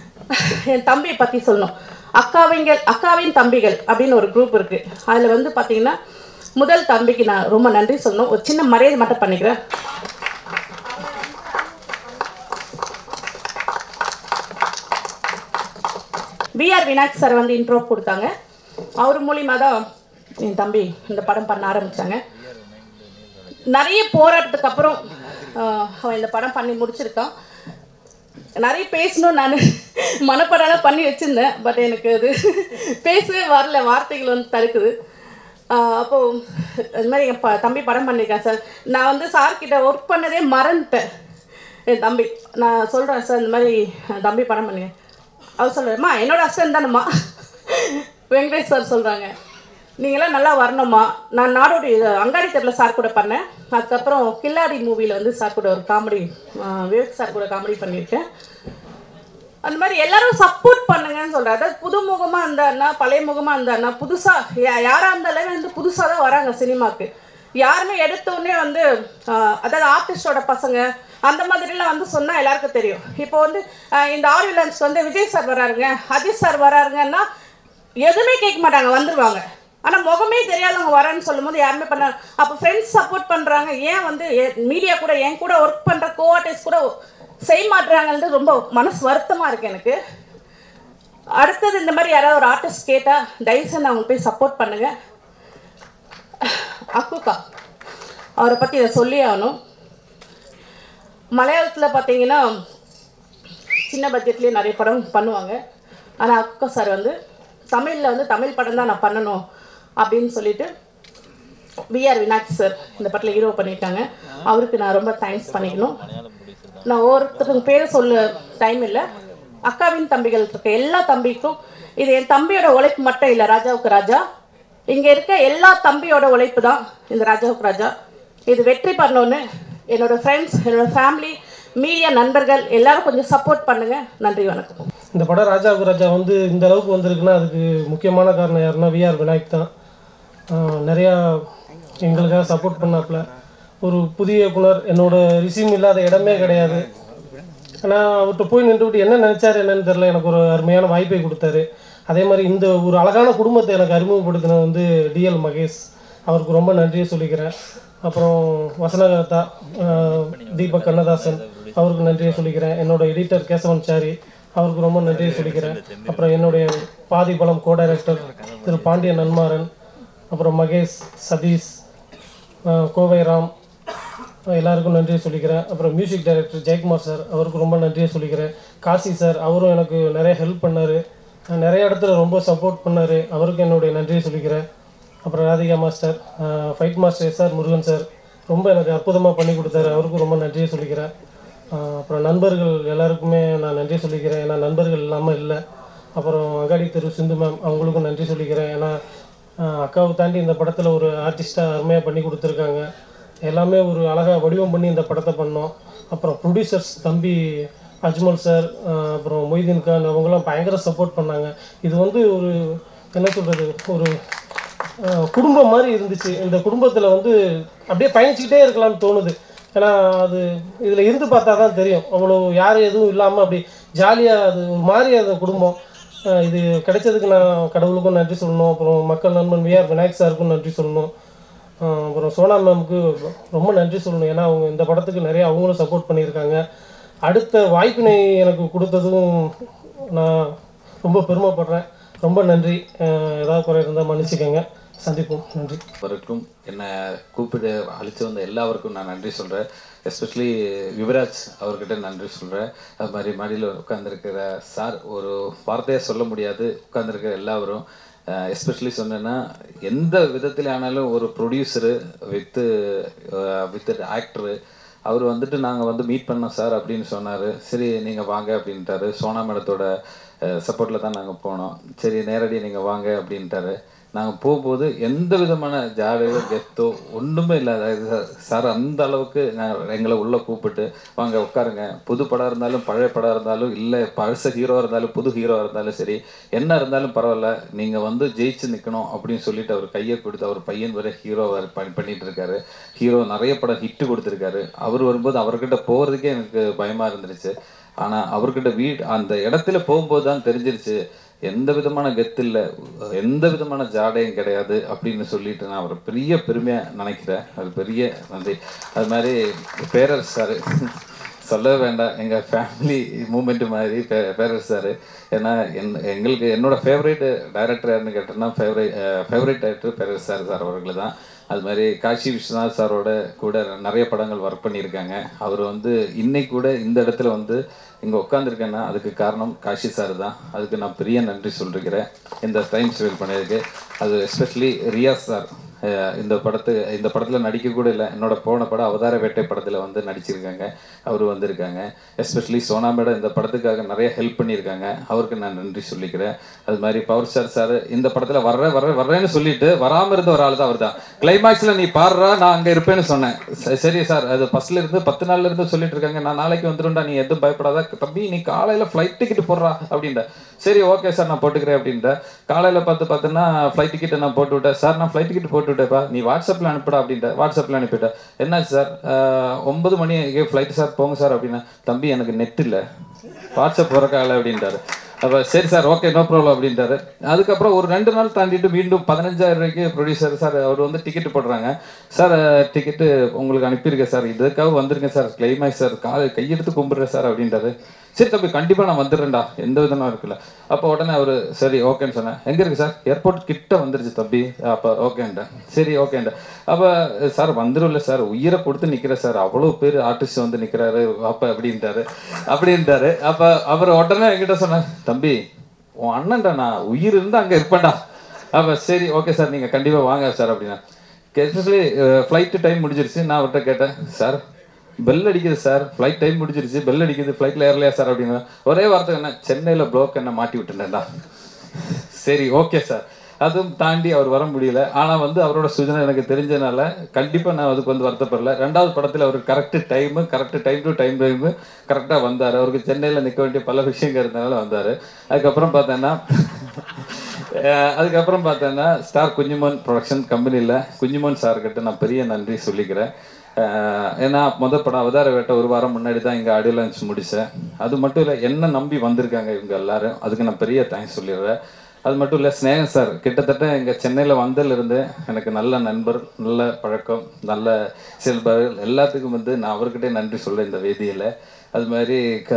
என் தம்பியை பற்றி சொல்லணும் அக்காவிங்கள் அக்காவின் தம்பிகள் அப்படின்னு ஒரு குரூப் இருக்குது அதில் வந்து பார்த்தீங்கன்னா முதல் தம்பிக்கு நான் ரொம்ப நன்றி சொல்லணும் ஒரு சின்ன மரியாதை மட்டும் பண்ணிக்கிறேன் விஆர் விநாயக் சார் வந்து இன்ட்ரோ கொடுத்தாங்க அவர் மூலியமாக தான் என் தம்பி இந்த படம் பண்ண ஆரம்பித்தாங்க நிறைய போராட்டத்துக்கு அப்புறம் ஆஹ், அவன் இந்த படம் பண்ணி முடிச்சிருக்கான் நிறைய பேசணும் நான் மனப்படால பண்ணி வச்சுருந்தேன் பட் எனக்கு அது பேசவே வரல வார்த்தைகள் வந்து தடுக்குது ஆஹ் அப்போ அது மாதிரி என் ப தம்பி படம் பண்ணியிருக்கேன் சார் நான் வந்து சார்கிட்ட ஒர்க் பண்ணதே மறந்துட்டேன் என் தம்பி நான் சொல்கிறேன் சார் இந்த மாதிரி என் தம்பி படம் பண்ணுங்க அவர் சொல்கிறேம்மா என்னோட ஹஸ்பண்ட் தானம்மா வெங்கடேஷ் சார் சொல்கிறாங்க நீங்களாம் நல்லா வரணுமா நான் நாடோடி இது அங்காடி தெருவில் சார் கூட பண்ணேன் அதுக்கப்புறம் கில்லாடி மூவியில் வந்து சார் கூட ஒரு காமெடி விவேக் சார் கூட காமெடி பண்ணியிருக்கேன் அந்த மாதிரி எல்லாரும் சப்போர்ட் பண்ணுங்கன்னு சொல்கிறேன் அதாவது புது முகமாக இருந்தாருன்னா பழைய முகமாக இருந்தாருன்னா புதுசாக யாராக இருந்தாலுமே வந்து புதுசாக தான் வராங்க சினிமாவுக்கு யாருமே எடுத்த உடனே வந்து ஆஹ், அதாவது ஆர்டிஸ்டோட பசங்க அந்த மாதிரிலாம் வந்து சொன்னால் எல்லாருக்கும் தெரியும் இப்போ வந்து ஆஹ், இந்த ஆடியோ லான்ச் வந்து விஜய் சார் வராருங்க அஜித் சார் வராருங்கன்னா எதுவுமே கேட்க மாட்டாங்க வந்துருவாங்க ஆனால் முகமே தெரியாதவங்க வரேன்னு சொல்லும்போது யாருமே பண்ண அப்போ ஃப்ரெண்ட்ஸ் சப்போர்ட் பண்ணுறாங்க ஏன் வந்து மீடியா கூட என் கூட ஒர்க் பண்ணுற கோ ஆர்டிஸ்ட் கூட செய்ய மாட்டுறாங்கன்றது ரொம்ப மனசு வருத்தமாக இருக்குது எனக்கு அடுத்தது இந்த மாதிரி யாராவது ஒரு ஆர்டிஸ்ட் கேட்டால் தயவுசெய்து அவங்க போய் சப்போர்ட் பண்ணுங்க அக்குக்கா அவரை பற்றி இதை சொல்லி ஆகணும் மலையாளத்தில் பார்த்தீங்கன்னா சின்ன பட்ஜெட்லேயே நிறைய படம் பண்ணுவாங்க ஆனால் அக்குக்கா சார் வந்து தமிழில் வந்து தமிழ் படம் தான் நான் பண்ணணும் அப்படின்னு சொல்லிட்டு விஆர் வினாக் சார் இந்த படத்தில் ஹீரோ பண்ணியிருக்காங்க அவருக்கு நான் ரொம்ப தேங்க்ஸ் பண்ணிக்கணும் நான் ஒவ்வொருத்தருக்கு பேர் சொல்ல டைம் இல்லை அக்காவின் தம்பிகள் இருக்க எல்லா தம்பிக்கும் இது என் தம்பியோட உழைப்பு மட்டும் இல்லை ராஜாவுக்கு ராஜா இங்கே இருக்க எல்லா தம்பியோட உழைப்பு தான் இந்த ராஜாவுக்கு ராஜா இது வெற்றி பண்ணணுன்னு என்னோட ஃப்ரெண்ட்ஸ் என்னோட ஃபேமிலி மீடியா நண்பர்கள் எல்லாரும் கொஞ்சம் சப்போர்ட் பண்ணுங்க நன்றி வணக்கம் இந்த படம் ராஜாவுக்கு ராஜா வந்து இந்த அளவுக்கு வந்திருக்குன்னா அதுக்கு முக்கியமான காரணம் யாருன்னா விஆர் விநாயக் தான் ஆஹ் நிறையா எங்களுக்காக சப்போர்ட் பண்ணாப்புல ஒரு புதிய இயக்குனர் என்னோட ரிசீம் இல்லாத இடமே கிடையாது ஆனால் அவர்கிட்ட போய் நின்றுவிட்டு என்ன நினச்சாரு என்னன்னு தெரில எனக்கு ஒரு அருமையான வாய்ப்பை கொடுத்தாரு அதே மாதிரி இந்த ஒரு அழகான குடும்பத்தை எனக்கு அறிமுகப்படுத்தினது வந்து டிஎல் மகேஷ் அவருக்கு ரொம்ப நன்றியை சொல்லிக்கிறேன் அப்புறம் வசனகர்த்தா ஆஹ் தீபக் கண்ணதாசன் அவருக்கு நன்றியை சொல்லிக்கிறேன் என்னோட எடிட்டர் கேசவன் சாரி அவருக்கு ரொம்ப நன்றியை சொல்லிக்கிறேன் அப்புறம் என்னுடைய பாதி பலம் கோ டைரக்டர் திரு பாண்டியன் நன்மாறன் அப்புறம் மகேஷ் சதீஷ் ஆஹ் கோவை ராம் எல்லாருக்கும் நன்றியை சொல்லிக்கிறேன் அப்புறம் மியூசிக் டைரக்டர் ஜெயக்குமார் சார் அவருக்கு ரொம்ப நன்றியை சொல்லிக்கிறேன் காசி சார் அவரும் எனக்கு நிறைய ஹெல்ப் பண்ணார் நிறைய இடத்துல ரொம்ப சப்போர்ட் பண்ணார் அவருக்கு என்னுடைய நன்றியை சொல்லிக்கிறேன் அப்புறம் Radhika master fight master S R Murugan sir ரொம்ப எனக்கு அற்புதமாக பண்ணி கொடுத்தாரு அவருக்கும் ரொம்ப நன்றியை சொல்லிக்கிறேன் ஆஹ் அப்புறம் நண்பர்கள் எல்லாருக்குமே நான் நன்றி சொல்லிக்கிறேன் ஏன்னா நண்பர்கள் இல்லாமல் இல்லை அப்புறம் அங்காடி தெரு சிந்து மேம் அவங்களுக்கும் நன்றி சொல்லிக்கிறேன் ஏன்னா ஆஹ் அக்காவை தாண்டி இந்த படத்தில் ஒரு ஆர்டிஸ்ட்டாக அருமையாக பண்ணி கொடுத்துருக்காங்க எல்லாமே ஒரு அழகாக வடிவம் பண்ணி இந்த படத்தை பண்ணோம் அப்புறம் ப்ரொடியூசர்ஸ் தம்பி அஜ்மல் சார் ஆஹ் அப்புறம் மொய்தீன் கான் அவங்களாம் பயங்கர சப்போர்ட் பண்ணாங்க இது வந்து ஒரு என்ன சொல்கிறது ஒரு ஆஹ் குடும்பம் மாதிரி இருந்துச்சு இந்த குடும்பத்தில் வந்து அப்படியே பயணிச்சுக்கிட்டே இருக்கலாம்னு தோணுது ஏன்னா அது இதில் இருந்து பார்த்தா தான் தெரியும் அவ்வளோ யாரும் எதுவும் இல்லாமல் அப்படி ஜாலியாக அது ஒரு மாதிரி அந்த குடும்பம் ஆஹ் இது கிடைச்சதுக்கு நான் கடவுளுக்கும் நன்றி சொல்லணும் அப்புறம் மக்கள் நண்பன் விஆர் விநாயக் சாருக்கும் நன்றி சொல்லணும் ஆஹ் அப்புறம் சோனா மேமுக்கு ரொம்ப நன்றி சொல்லணும் ஏன்னா அவங்க இந்த படத்துக்கு நிறைய அவங்களும் சப்போர்ட் பண்ணியிருக்காங்க அடுத்த வாய்ப்பினை எனக்கு கொடுத்ததும் நான் ரொம்ப பெருமைப்படுறேன் ரொம்ப நன்றி ஆஹ் ஏதாவது குறை இருந்தால் மன்னிச்சுக்கோங்க சந்திப்போம் நன்றி வரைக்கும் என்னை கூப்பிட்டு அழைச்சி வந்த எல்லாருக்கும் நான் நன்றி சொல்கிறேன் எஸ்பெஷலி யுவராஜ் அவர்கிட்ட நன்றி சொல்கிறேன் அது மாதிரி மடியில் உட்காந்துருக்கிற சார் ஒரு வார்த்தையை சொல்ல முடியாது உட்காந்துருக்கிற எல்லாரும் எஸ்பெஷலி சொன்னேன்னா எந்த விதத்தில் ஆனாலும் ஒரு ப்ரொடியூசரு வித்து வித் ஆக்டரு அவர் வந்துட்டு நாங்கள் வந்து மீட் பண்ணோம் சார் அப்படின்னு சொன்னார் சரி நீங்கள் வாங்க அப்படின்ட்டாரு சோனா மேடத்தோட சப்போர்ட்டில் தான் நாங்கள் போனோம் சரி நேரடி நீங்கள் வாங்க அப்படின்ட்டாரு நாங்கள் போகும்போது எந்த விதமான ஜாலியோ கெத்தோ ஒன்றுமே இல்லாத சார் அந்த அளவுக்கு நான் எங்களை உள்ளே கூப்பிட்டு வாங்க உட்காருங்க புது படம் இருந்தாலும் பழைய படம் இருந்தாலும் இல்லை பழச ஹீரோ இருந்தாலும் புது ஹீரோ இருந்தாலும் சரி என்ன இருந்தாலும் பரவாயில்ல நீங்கள் வந்து ஜெயிச்சு நிற்கணும் அப்படின்னு சொல்லிட்டு அவர் கையை கொடுத்து அவர் பையன் வரை ஹீரோ பண்ணிட்டு இருக்காரு ஹீரோ நிறைய படம் ஹிட்டு கொடுத்துருக்காரு அவர் வரும்போது அவர்கிட்ட போகிறதுக்கே எனக்கு பயமாக இருந்துருச்சு ஆனால் அவர்கிட்ட வீடு அந்த இடத்துல போகும்போது தான் தெரிஞ்சிருச்சு எந்த விதமான கெத்து இல்லை எந்த விதமான ஜாடையும் கிடையாது அப்படின்னு சொல்லிட்டு நான் ஒரு பெரிய பெருமையாக நினைக்கிறேன் அது பெரிய நன்றி அது மாதிரி பேரரசு சார் சொல்லவே வேண்டாம் எங்கள் ஃபேமிலி மூமெண்ட் மாதிரி பே பேரரசு சார் ஏன்னா என் எங்களுக்கு என்னோட ஃபேவரேட் டைரக்டர் யாருன்னு கேட்டோன்னா favourite favourite director Perarasu sir sir அவர்கள் தான் அது மாதிரி காஷி விஸ்வநாத் சாரோட கூட நிறைய படங்கள் ஒர்க் பண்ணியிருக்காங்க அவர் வந்து இன்னைக்கு கூட இந்த இடத்துல வந்து இங்கே உட்காந்துருக்கேன்னா அதுக்கு காரணம் காஷி சார் தான் அதுக்கு நான் பெரிய நன்றி சொல்லிருக்கிறேன் இந்த டைம் ஸ்பெண்ட் பண்ணியிருக்கு அது எஸ்பெஷலி ரியாஸ் சார் அஹ் இந்த படத்து இந்த படத்தில் நடிக்க கூட இல்லை என்னோட போன படம் அவதார வேட்டை படத்தில் வந்து நடிச்சிருக்காங்க அவர் வந்திருக்காங்க எஸ்பெஷலி சோனா மேடம் இந்த படத்துக்காக நிறைய ஹெல்ப் பண்ணியிருக்காங்க அவருக்கு நான் நன்றி சொல்லிக்கிறேன் அது மாதிரி பவர் ஸ்டார் சார் இந்த படத்தில் வர்ற வர்ற வர்றேன்னு சொல்லிட்டு வராமல் இருந்த ஒரு ஆள் தான் அவர் தான் கிளைமேக்ஸில் நீ பாடுறா நான் அங்கே இருப்பேன்னு சொன்னேன் ச- சரி சார் அது ஃபர்ஸ்ட்ல இருந்து பத்து நாள்ல இருந்து சொல்லிட்டு இருக்காங்க நான் நாளைக்கு வந்துடும்டா நீ எதுவும் பயப்படாத தம்பி நீ காலையில் ஃப்ளைட் டிக்கெட் போடுறா அப்படின்ற சரி ஓகே சார் நான் போட்டுக்கிறேன் அப்படின்ற காலையில் பார்த்து பார்த்தோன்னா ஃப்ளைட் டிக்கெட்டை நான் போட்டு விட்டேன் சார் நான் ஃப்ளைட் டிக்கெட் போட்டு விட்டேப்பா நீ வாட்ஸ்அப்பில் அனுப்புடா அப்படின்ட்ட வாட்ஸ்அப்பில் அனுப்பிட்டேன் என்னாச்சு சார் ஆஹ், ஒன்பது மணி ஃப்ளைட் சார் போங்க சார் அப்படின்னா தம்பி எனக்கு நெட் இல்லை வாட்ஸ்அப் வரக்கால அப்படின்றாரு அப்போ சரி சார் ஓகே நோ ப்ராப்ளம் அப்படின்றாரு அதுக்கப்புறம் ஒரு ரெண்டு நாள் தாண்டிட்டு மீண்டும் பதினஞ்சாயிரம் ரூபாய்க்கு ப்ரொடியூசர் சார் அவர் வந்து டிக்கெட் போடுறாங்க சார் டிக்கெட்டு உங்களுக்கு அனுப்பியிருக்கேன் சார் இதுக்காக வந்திருக்கேன் சார் கிளைமேக்ஸ் சார் காலை கையெடுத்து கும்பிட்றேன் சார் அப்படின்றாரு சரி தம்பி கண்டிப்பாக நான் வந்துடுறேன்டா எந்த விதமும் இருக்குல்ல அப்போ உடனே அவர் சரி ஓகேன்னு சொன்னேன் எங்கே இருக்கு சார் ஏர்போர்ட் கிட்ட வந்துருச்சு தம்பி அப்போ ஓகேன்ட்டேன் சரி ஓகேன்ட்டேன் அப்போ சார் வந்துடும்ல சார் உயிரை கொடுத்து நிற்கிற சார் அவ்வளோ பேர் ஆர்டிஸ்ட் வந்து நிற்கிறாரு அப்போ அப்படின்ட்டாரு அப்படின்ட்டாரு அப்போ அவர் உடனே என்கிட்ட சொன்னார் தம்பி உன் அண்ணன்டா நான் உயிர் இருந்து அங்கே இருப்பேன்டா அப்போ சரி ஓகே சார் நீங்கள் கண்டிப்பாக வாங்க சார் அப்படின்னா எஸ்பெஷலி ஃப்ளைட்டு டைம் முடிஞ்சிருச்சு நான் அவர்கிட்ட கேட்டேன் சார் பெல் அடிக்குது சார் ஃப்ளைட் டைம் முடிஞ்சிருச்சு பெல் அடிக்குது ஃப்ளைட்டில் ஏறலையா சார் அப்படின்னு ஒரே வார்த்தை என்ன சென்னையில் ப்ளோக் என்ன மாட்டி விட்டுட்டேன்டா சரி ஓகே சார் அதுவும் தாண்டி அவர் வர முடியல ஆனால் வந்து அவரோட சுஜனை எனக்கு தெரிஞ்சனால கண்டிப்பாக நான் அதுக்கு வந்து வருத்தப்படல ரெண்டாவது படத்தில் அவர் correct time correct time to time time கரெக்டாக வந்தார் அவருக்கு சென்னையில் நிற்க வேண்டிய பல விஷயங்கள் இருந்தனால வந்தார் அதுக்கப்புறம் பார்த்தேன்னா அஹ் அதுக்கப்புறம் பார்த்தேன்னா ஸ்டார் குஞ்சுமன் ப்ரொடக்ஷன் கம்பெனியில் குஞ்சுமன் சார்கிட்ட நான் பெரிய நன்றி சொல்லிக்கிறேன் அஹ் ஏன்னா முத படம் அவதார வேட்டை ஒரு வாரம் முன்னாடி தான் இங்கே ஆடியோ லான்ச் முடித்தேன் அது மட்டும் இல்லை என்ன நம்பி வந்திருக்காங்க இவங்க எல்லாரும் அதுக்கு நான் பெரிய தேங்க்ஸ் சொல்லிடுறேன் அது மட்டும் இல்லை ஸ்னேகன் சார் கிட்டத்தட்ட இங்கே சென்னையில் வந்ததுலேருந்து எனக்கு நல்ல நண்பர் நல்ல பழக்கம் நல்ல செயல்பாடுகள் எல்லாத்துக்கும் வந்து நான் அவர்கிட்டே நன்றி சொல்கிறேன் இந்த வேதியில் அது மாதிரி க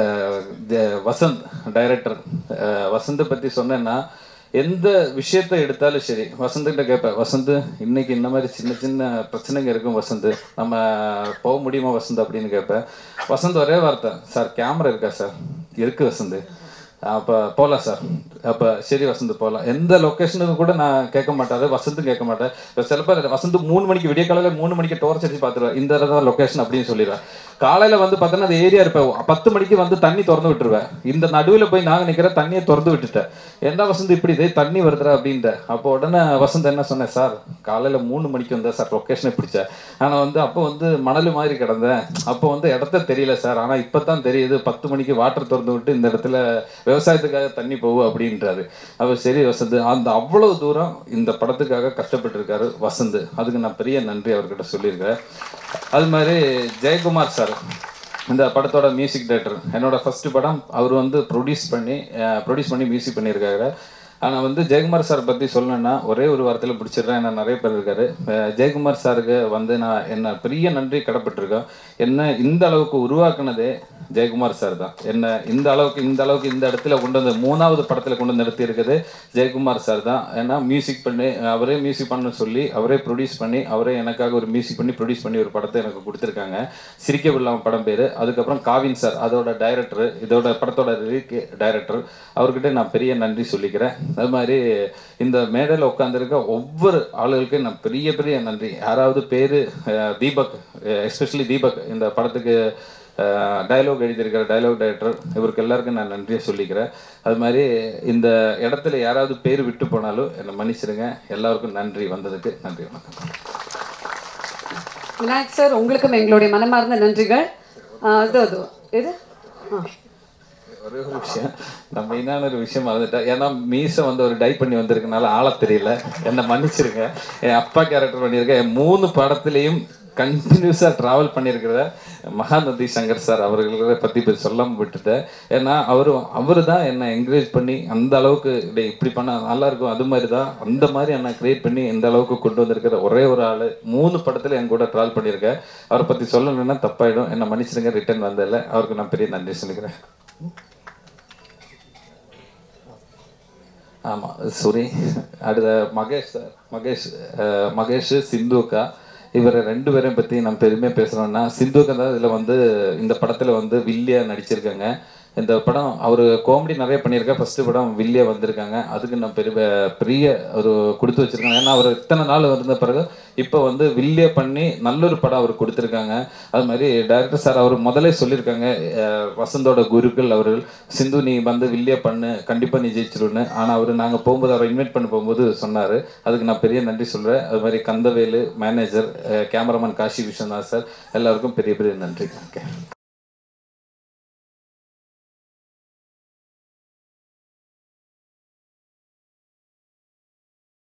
த- வசந்த் டைரக்டர் வசந்தை பற்றி சொன்னேன்னா எந்த விஷயத்தை எடுத்தாலும் சரி வசந்த்கிட்ட கேட்பேன் வசந்த் இன்னைக்கு இந்த மாதிரி சின்ன சின்ன பிரச்சனைங்க இருக்கும் வசந்த் நம்ம போக முடியுமா வசந்த் அப்படின்னு கேட்பேன் வசந்த் ஒரே வார்த்தை சார் கேமரா இருக்கா சார் இருக்கு வசந்த் அப்போ போகலாம் சார் அப்போ சரி வசந்த் போகலாம் எந்த லொக்கேஷனுக்கு கூட நான் கேட்க மாட்டாரு வசந்தும் கேட்க மாட்டேன் இப்போ சில பேர் வசந்த் மூணு மணிக்கு விடிய காலையில் மூணு மணிக்கு டோர்ச் அடிச்சு பார்த்துருவேன் இந்த தான் லொக்கேஷன் அப்படின்னு சொல்லிடுவேன் காலையில் வந்து பார்த்தோன்னா அந்த ஏரியா இருப்பேன் பத்து மணிக்கு வந்து தண்ணி திறந்து விட்டுருவேன் இந்த நடுவில் போய் நாங்கள் நிற்கிற தண்ணியை திறந்து விட்டுட்டேன் என்ன வசந்த் இப்படி இதே தண்ணி வருதுடா அப்படின்ட்டு அப்போ உடனே வசந்த் என்ன சொன்னேன் சார் காலையில் மூணு மணிக்கு வந்தேன் சார் லொக்கேஷனை பிடிச்சேன் ஆனால் வந்து அப்போ வந்து மணல் மாதிரி கிடந்தேன் அப்போ வந்து இடத்த தெரியல சார் ஆனால் இப்போ தான் தெரியுது பத்து மணிக்கு வாட்டர் திறந்து விட்டு இந்த இடத்துல விவசாயத்துக்காக தண்ணி போகும் அப்படின்றாரு அப்போ சரி வசந்த் அந்த அவ்வளோ தூரம் இந்த படத்துக்காக கஷ்டப்பட்டிருக்காரு வசந்த் அதுக்கு நான் பெரிய நன்றி அவர்கிட்ட சொல்லியிருக்கிறேன் அது மாதிரி ஜெயக்குமார் சார் இந்த படத்தோட மியூசிக் டைரக்டர் என்னோட ஃபர்ஸ்ட் படம் அவர் வந்து ப்ரொடியூஸ் பண்ணி ப்ரொடியூஸ் பண்ணி மியூசிக் பண்ணியிருக்காரு ஆனால் வந்து ஜெயக்குமார் சார் பற்றி சொல்லணும்னா ஒரே ஒரு வாரத்தில் பிடிச்சிடுறேன் ஏன்னா நிறைய பேர் இருக்காரு அஹ் ஜெயக்குமார் சாருக்கு வந்து நான் என்ன பெரிய நன்றி கடப்பட்டிருக்கேன் என்ன இந்த அளவுக்கு உருவாக்குனதே ஜெயக்குமார் சார் தான் என்ன இந்த அளவுக்கு இந்த அளவுக்கு இந்த இடத்துல கொண்டு வந்து மூணாவது படத்தில் கொண்டு வந்து நிறுத்தி இருக்குது ஜெயக்குமார் சார் தான் ஏன்னா மியூசிக் பண்ணி அவரே மியூசிக் பண்ண சொல்லி அவரே ப்ரொடியூஸ் பண்ணி அவரே எனக்காக ஒரு மியூசிக் பண்ணி ப்ரொடியூஸ் பண்ணி ஒரு படத்தை எனக்கு கொடுத்துருக்காங்க சிரிக்க விடலாம் படம் பேர் அதுக்கப்புறம் காவின் சார் அதோட டைரக்டர் இதோட படத்தோட ரிலீக் டைரக்டர் அவர்கிட்ட நான் பெரிய நன்றி சொல்லிக்கிறேன் அது மாதிரி இந்த மேடையில் உட்காந்துருக்க ஒவ்வொரு ஆளுகளுக்கும் நான் பெரிய பெரிய நன்றி யாராவது பேர் தீபக் எஸ்பெஷலி தீபக் இந்த படத்துக்கு டயலாக் எழுதியிருக்கிற டயலாக் டைரக்டர் இவருக்கு எல்லாருக்கும் நான் நன்றியை சொல்லிக்கிறேன் அது மாதிரி இந்த இடத்துல யாராவது பேர் விட்டு போனாலும் என்னை மன்னிச்சிடுங்க எல்லாருக்கும் நன்றி வந்ததுக்கு நன்றி வணக்கம் விநாயக் சார் உங்களுக்கும் எங்களுடைய மனமார்ந்த நன்றிகள் ஆ, அது அது எது ஆ ஒரே ஒரு விஷயம் நான் மெயினான ஒரு விஷயம் மறந்துட்டேன் ஏன்னா மீசை வந்து ஒரு டை பண்ணி வந்திருக்கனால ஆள தெரியல என்னை மன்னிச்சிருங்க என் அப்பா கேரக்டர் பண்ணியிருக்கேன் என் மூணு படத்துலையும் கண்டினியூஸாக ட்ராவல் பண்ணியிருக்கிற மகாநதி சங்கர் சார் அவர்களை பற்றி இப்போ சொல்லாமல் விட்டுட்டேன் ஏன்னா அவர் அவர் தான் என்னை என்கரேஜ் பண்ணி அந்த அளவுக்கு டேய் இப்படி பண்ணால் நல்லா இருக்கும் அது மாதிரி தான் அந்த மாதிரி என்னை கிரியேட் பண்ணி இந்த அளவுக்கு கொண்டு வந்திருக்கிற ஒரே ஒரு ஆள் மூணு படத்தில் என் கூட ட்ராவல் பண்ணியிருக்கேன் அவரை பற்றி சொல்லணும்னா தப்பாயிடும் என்னை மன்னிச்சிருங்க ரிட்டர்ன் வந்ததில்ல அவருக்கு நான் பெரிய நன்றி சொல்லிக்கிறேன் ஆமாம் சாரி அடுத்த மகேஷ் சார் மகேஷ் அஹ், மகேஷ் சிந்துக்கா இவரை ரெண்டு பேரையும் பற்றி நம்ம பெருமையாக பேசுகிறோம்னா சிந்துக்கா தான் இதில் வந்து இந்த படத்தில் வந்து வில்லியா நடிச்சிருக்காங்க இந்த படம் அவர் காமெடி நிறைய பண்ணியிருக்காரு ஃபர்ஸ்ட் படம் வில்லியா வந்திருக்காங்க அதுக்கு நான் பெரிய பெரிய ஒரு கொடுத்து வச்சிருக்காங்க ஏன்னா அவர் இத்தனை நாள் இருந்த பிறகு இப்போ வந்து வில்லியா பண்ணி நல்ல ஒரு படம் அவர் கொடுத்துருக்காங்க அது மாதிரி டைரக்டர் சார் அவர் முதல்ல சொல்லியிருக்காங்க அஹ், வசந்தோட குருக்கள் அவர்கள் சிந்து நீ வந்து வில்லியா பண்ணு கண்டிப்பாக நீ ஜெயிச்சிருன்னு ஆனால் அவர் நாங்கள் போகும்போது அவரை இன்வைட் பண்ண போகும்போது சொன்னார் அதுக்கு நான் பெரிய நன்றி சொல்கிறேன் அது மாதிரி Kandavelu manager cameraman Kashi Viswanath sir எல்லாருக்கும் பெரிய பெரிய நன்றி ஓகே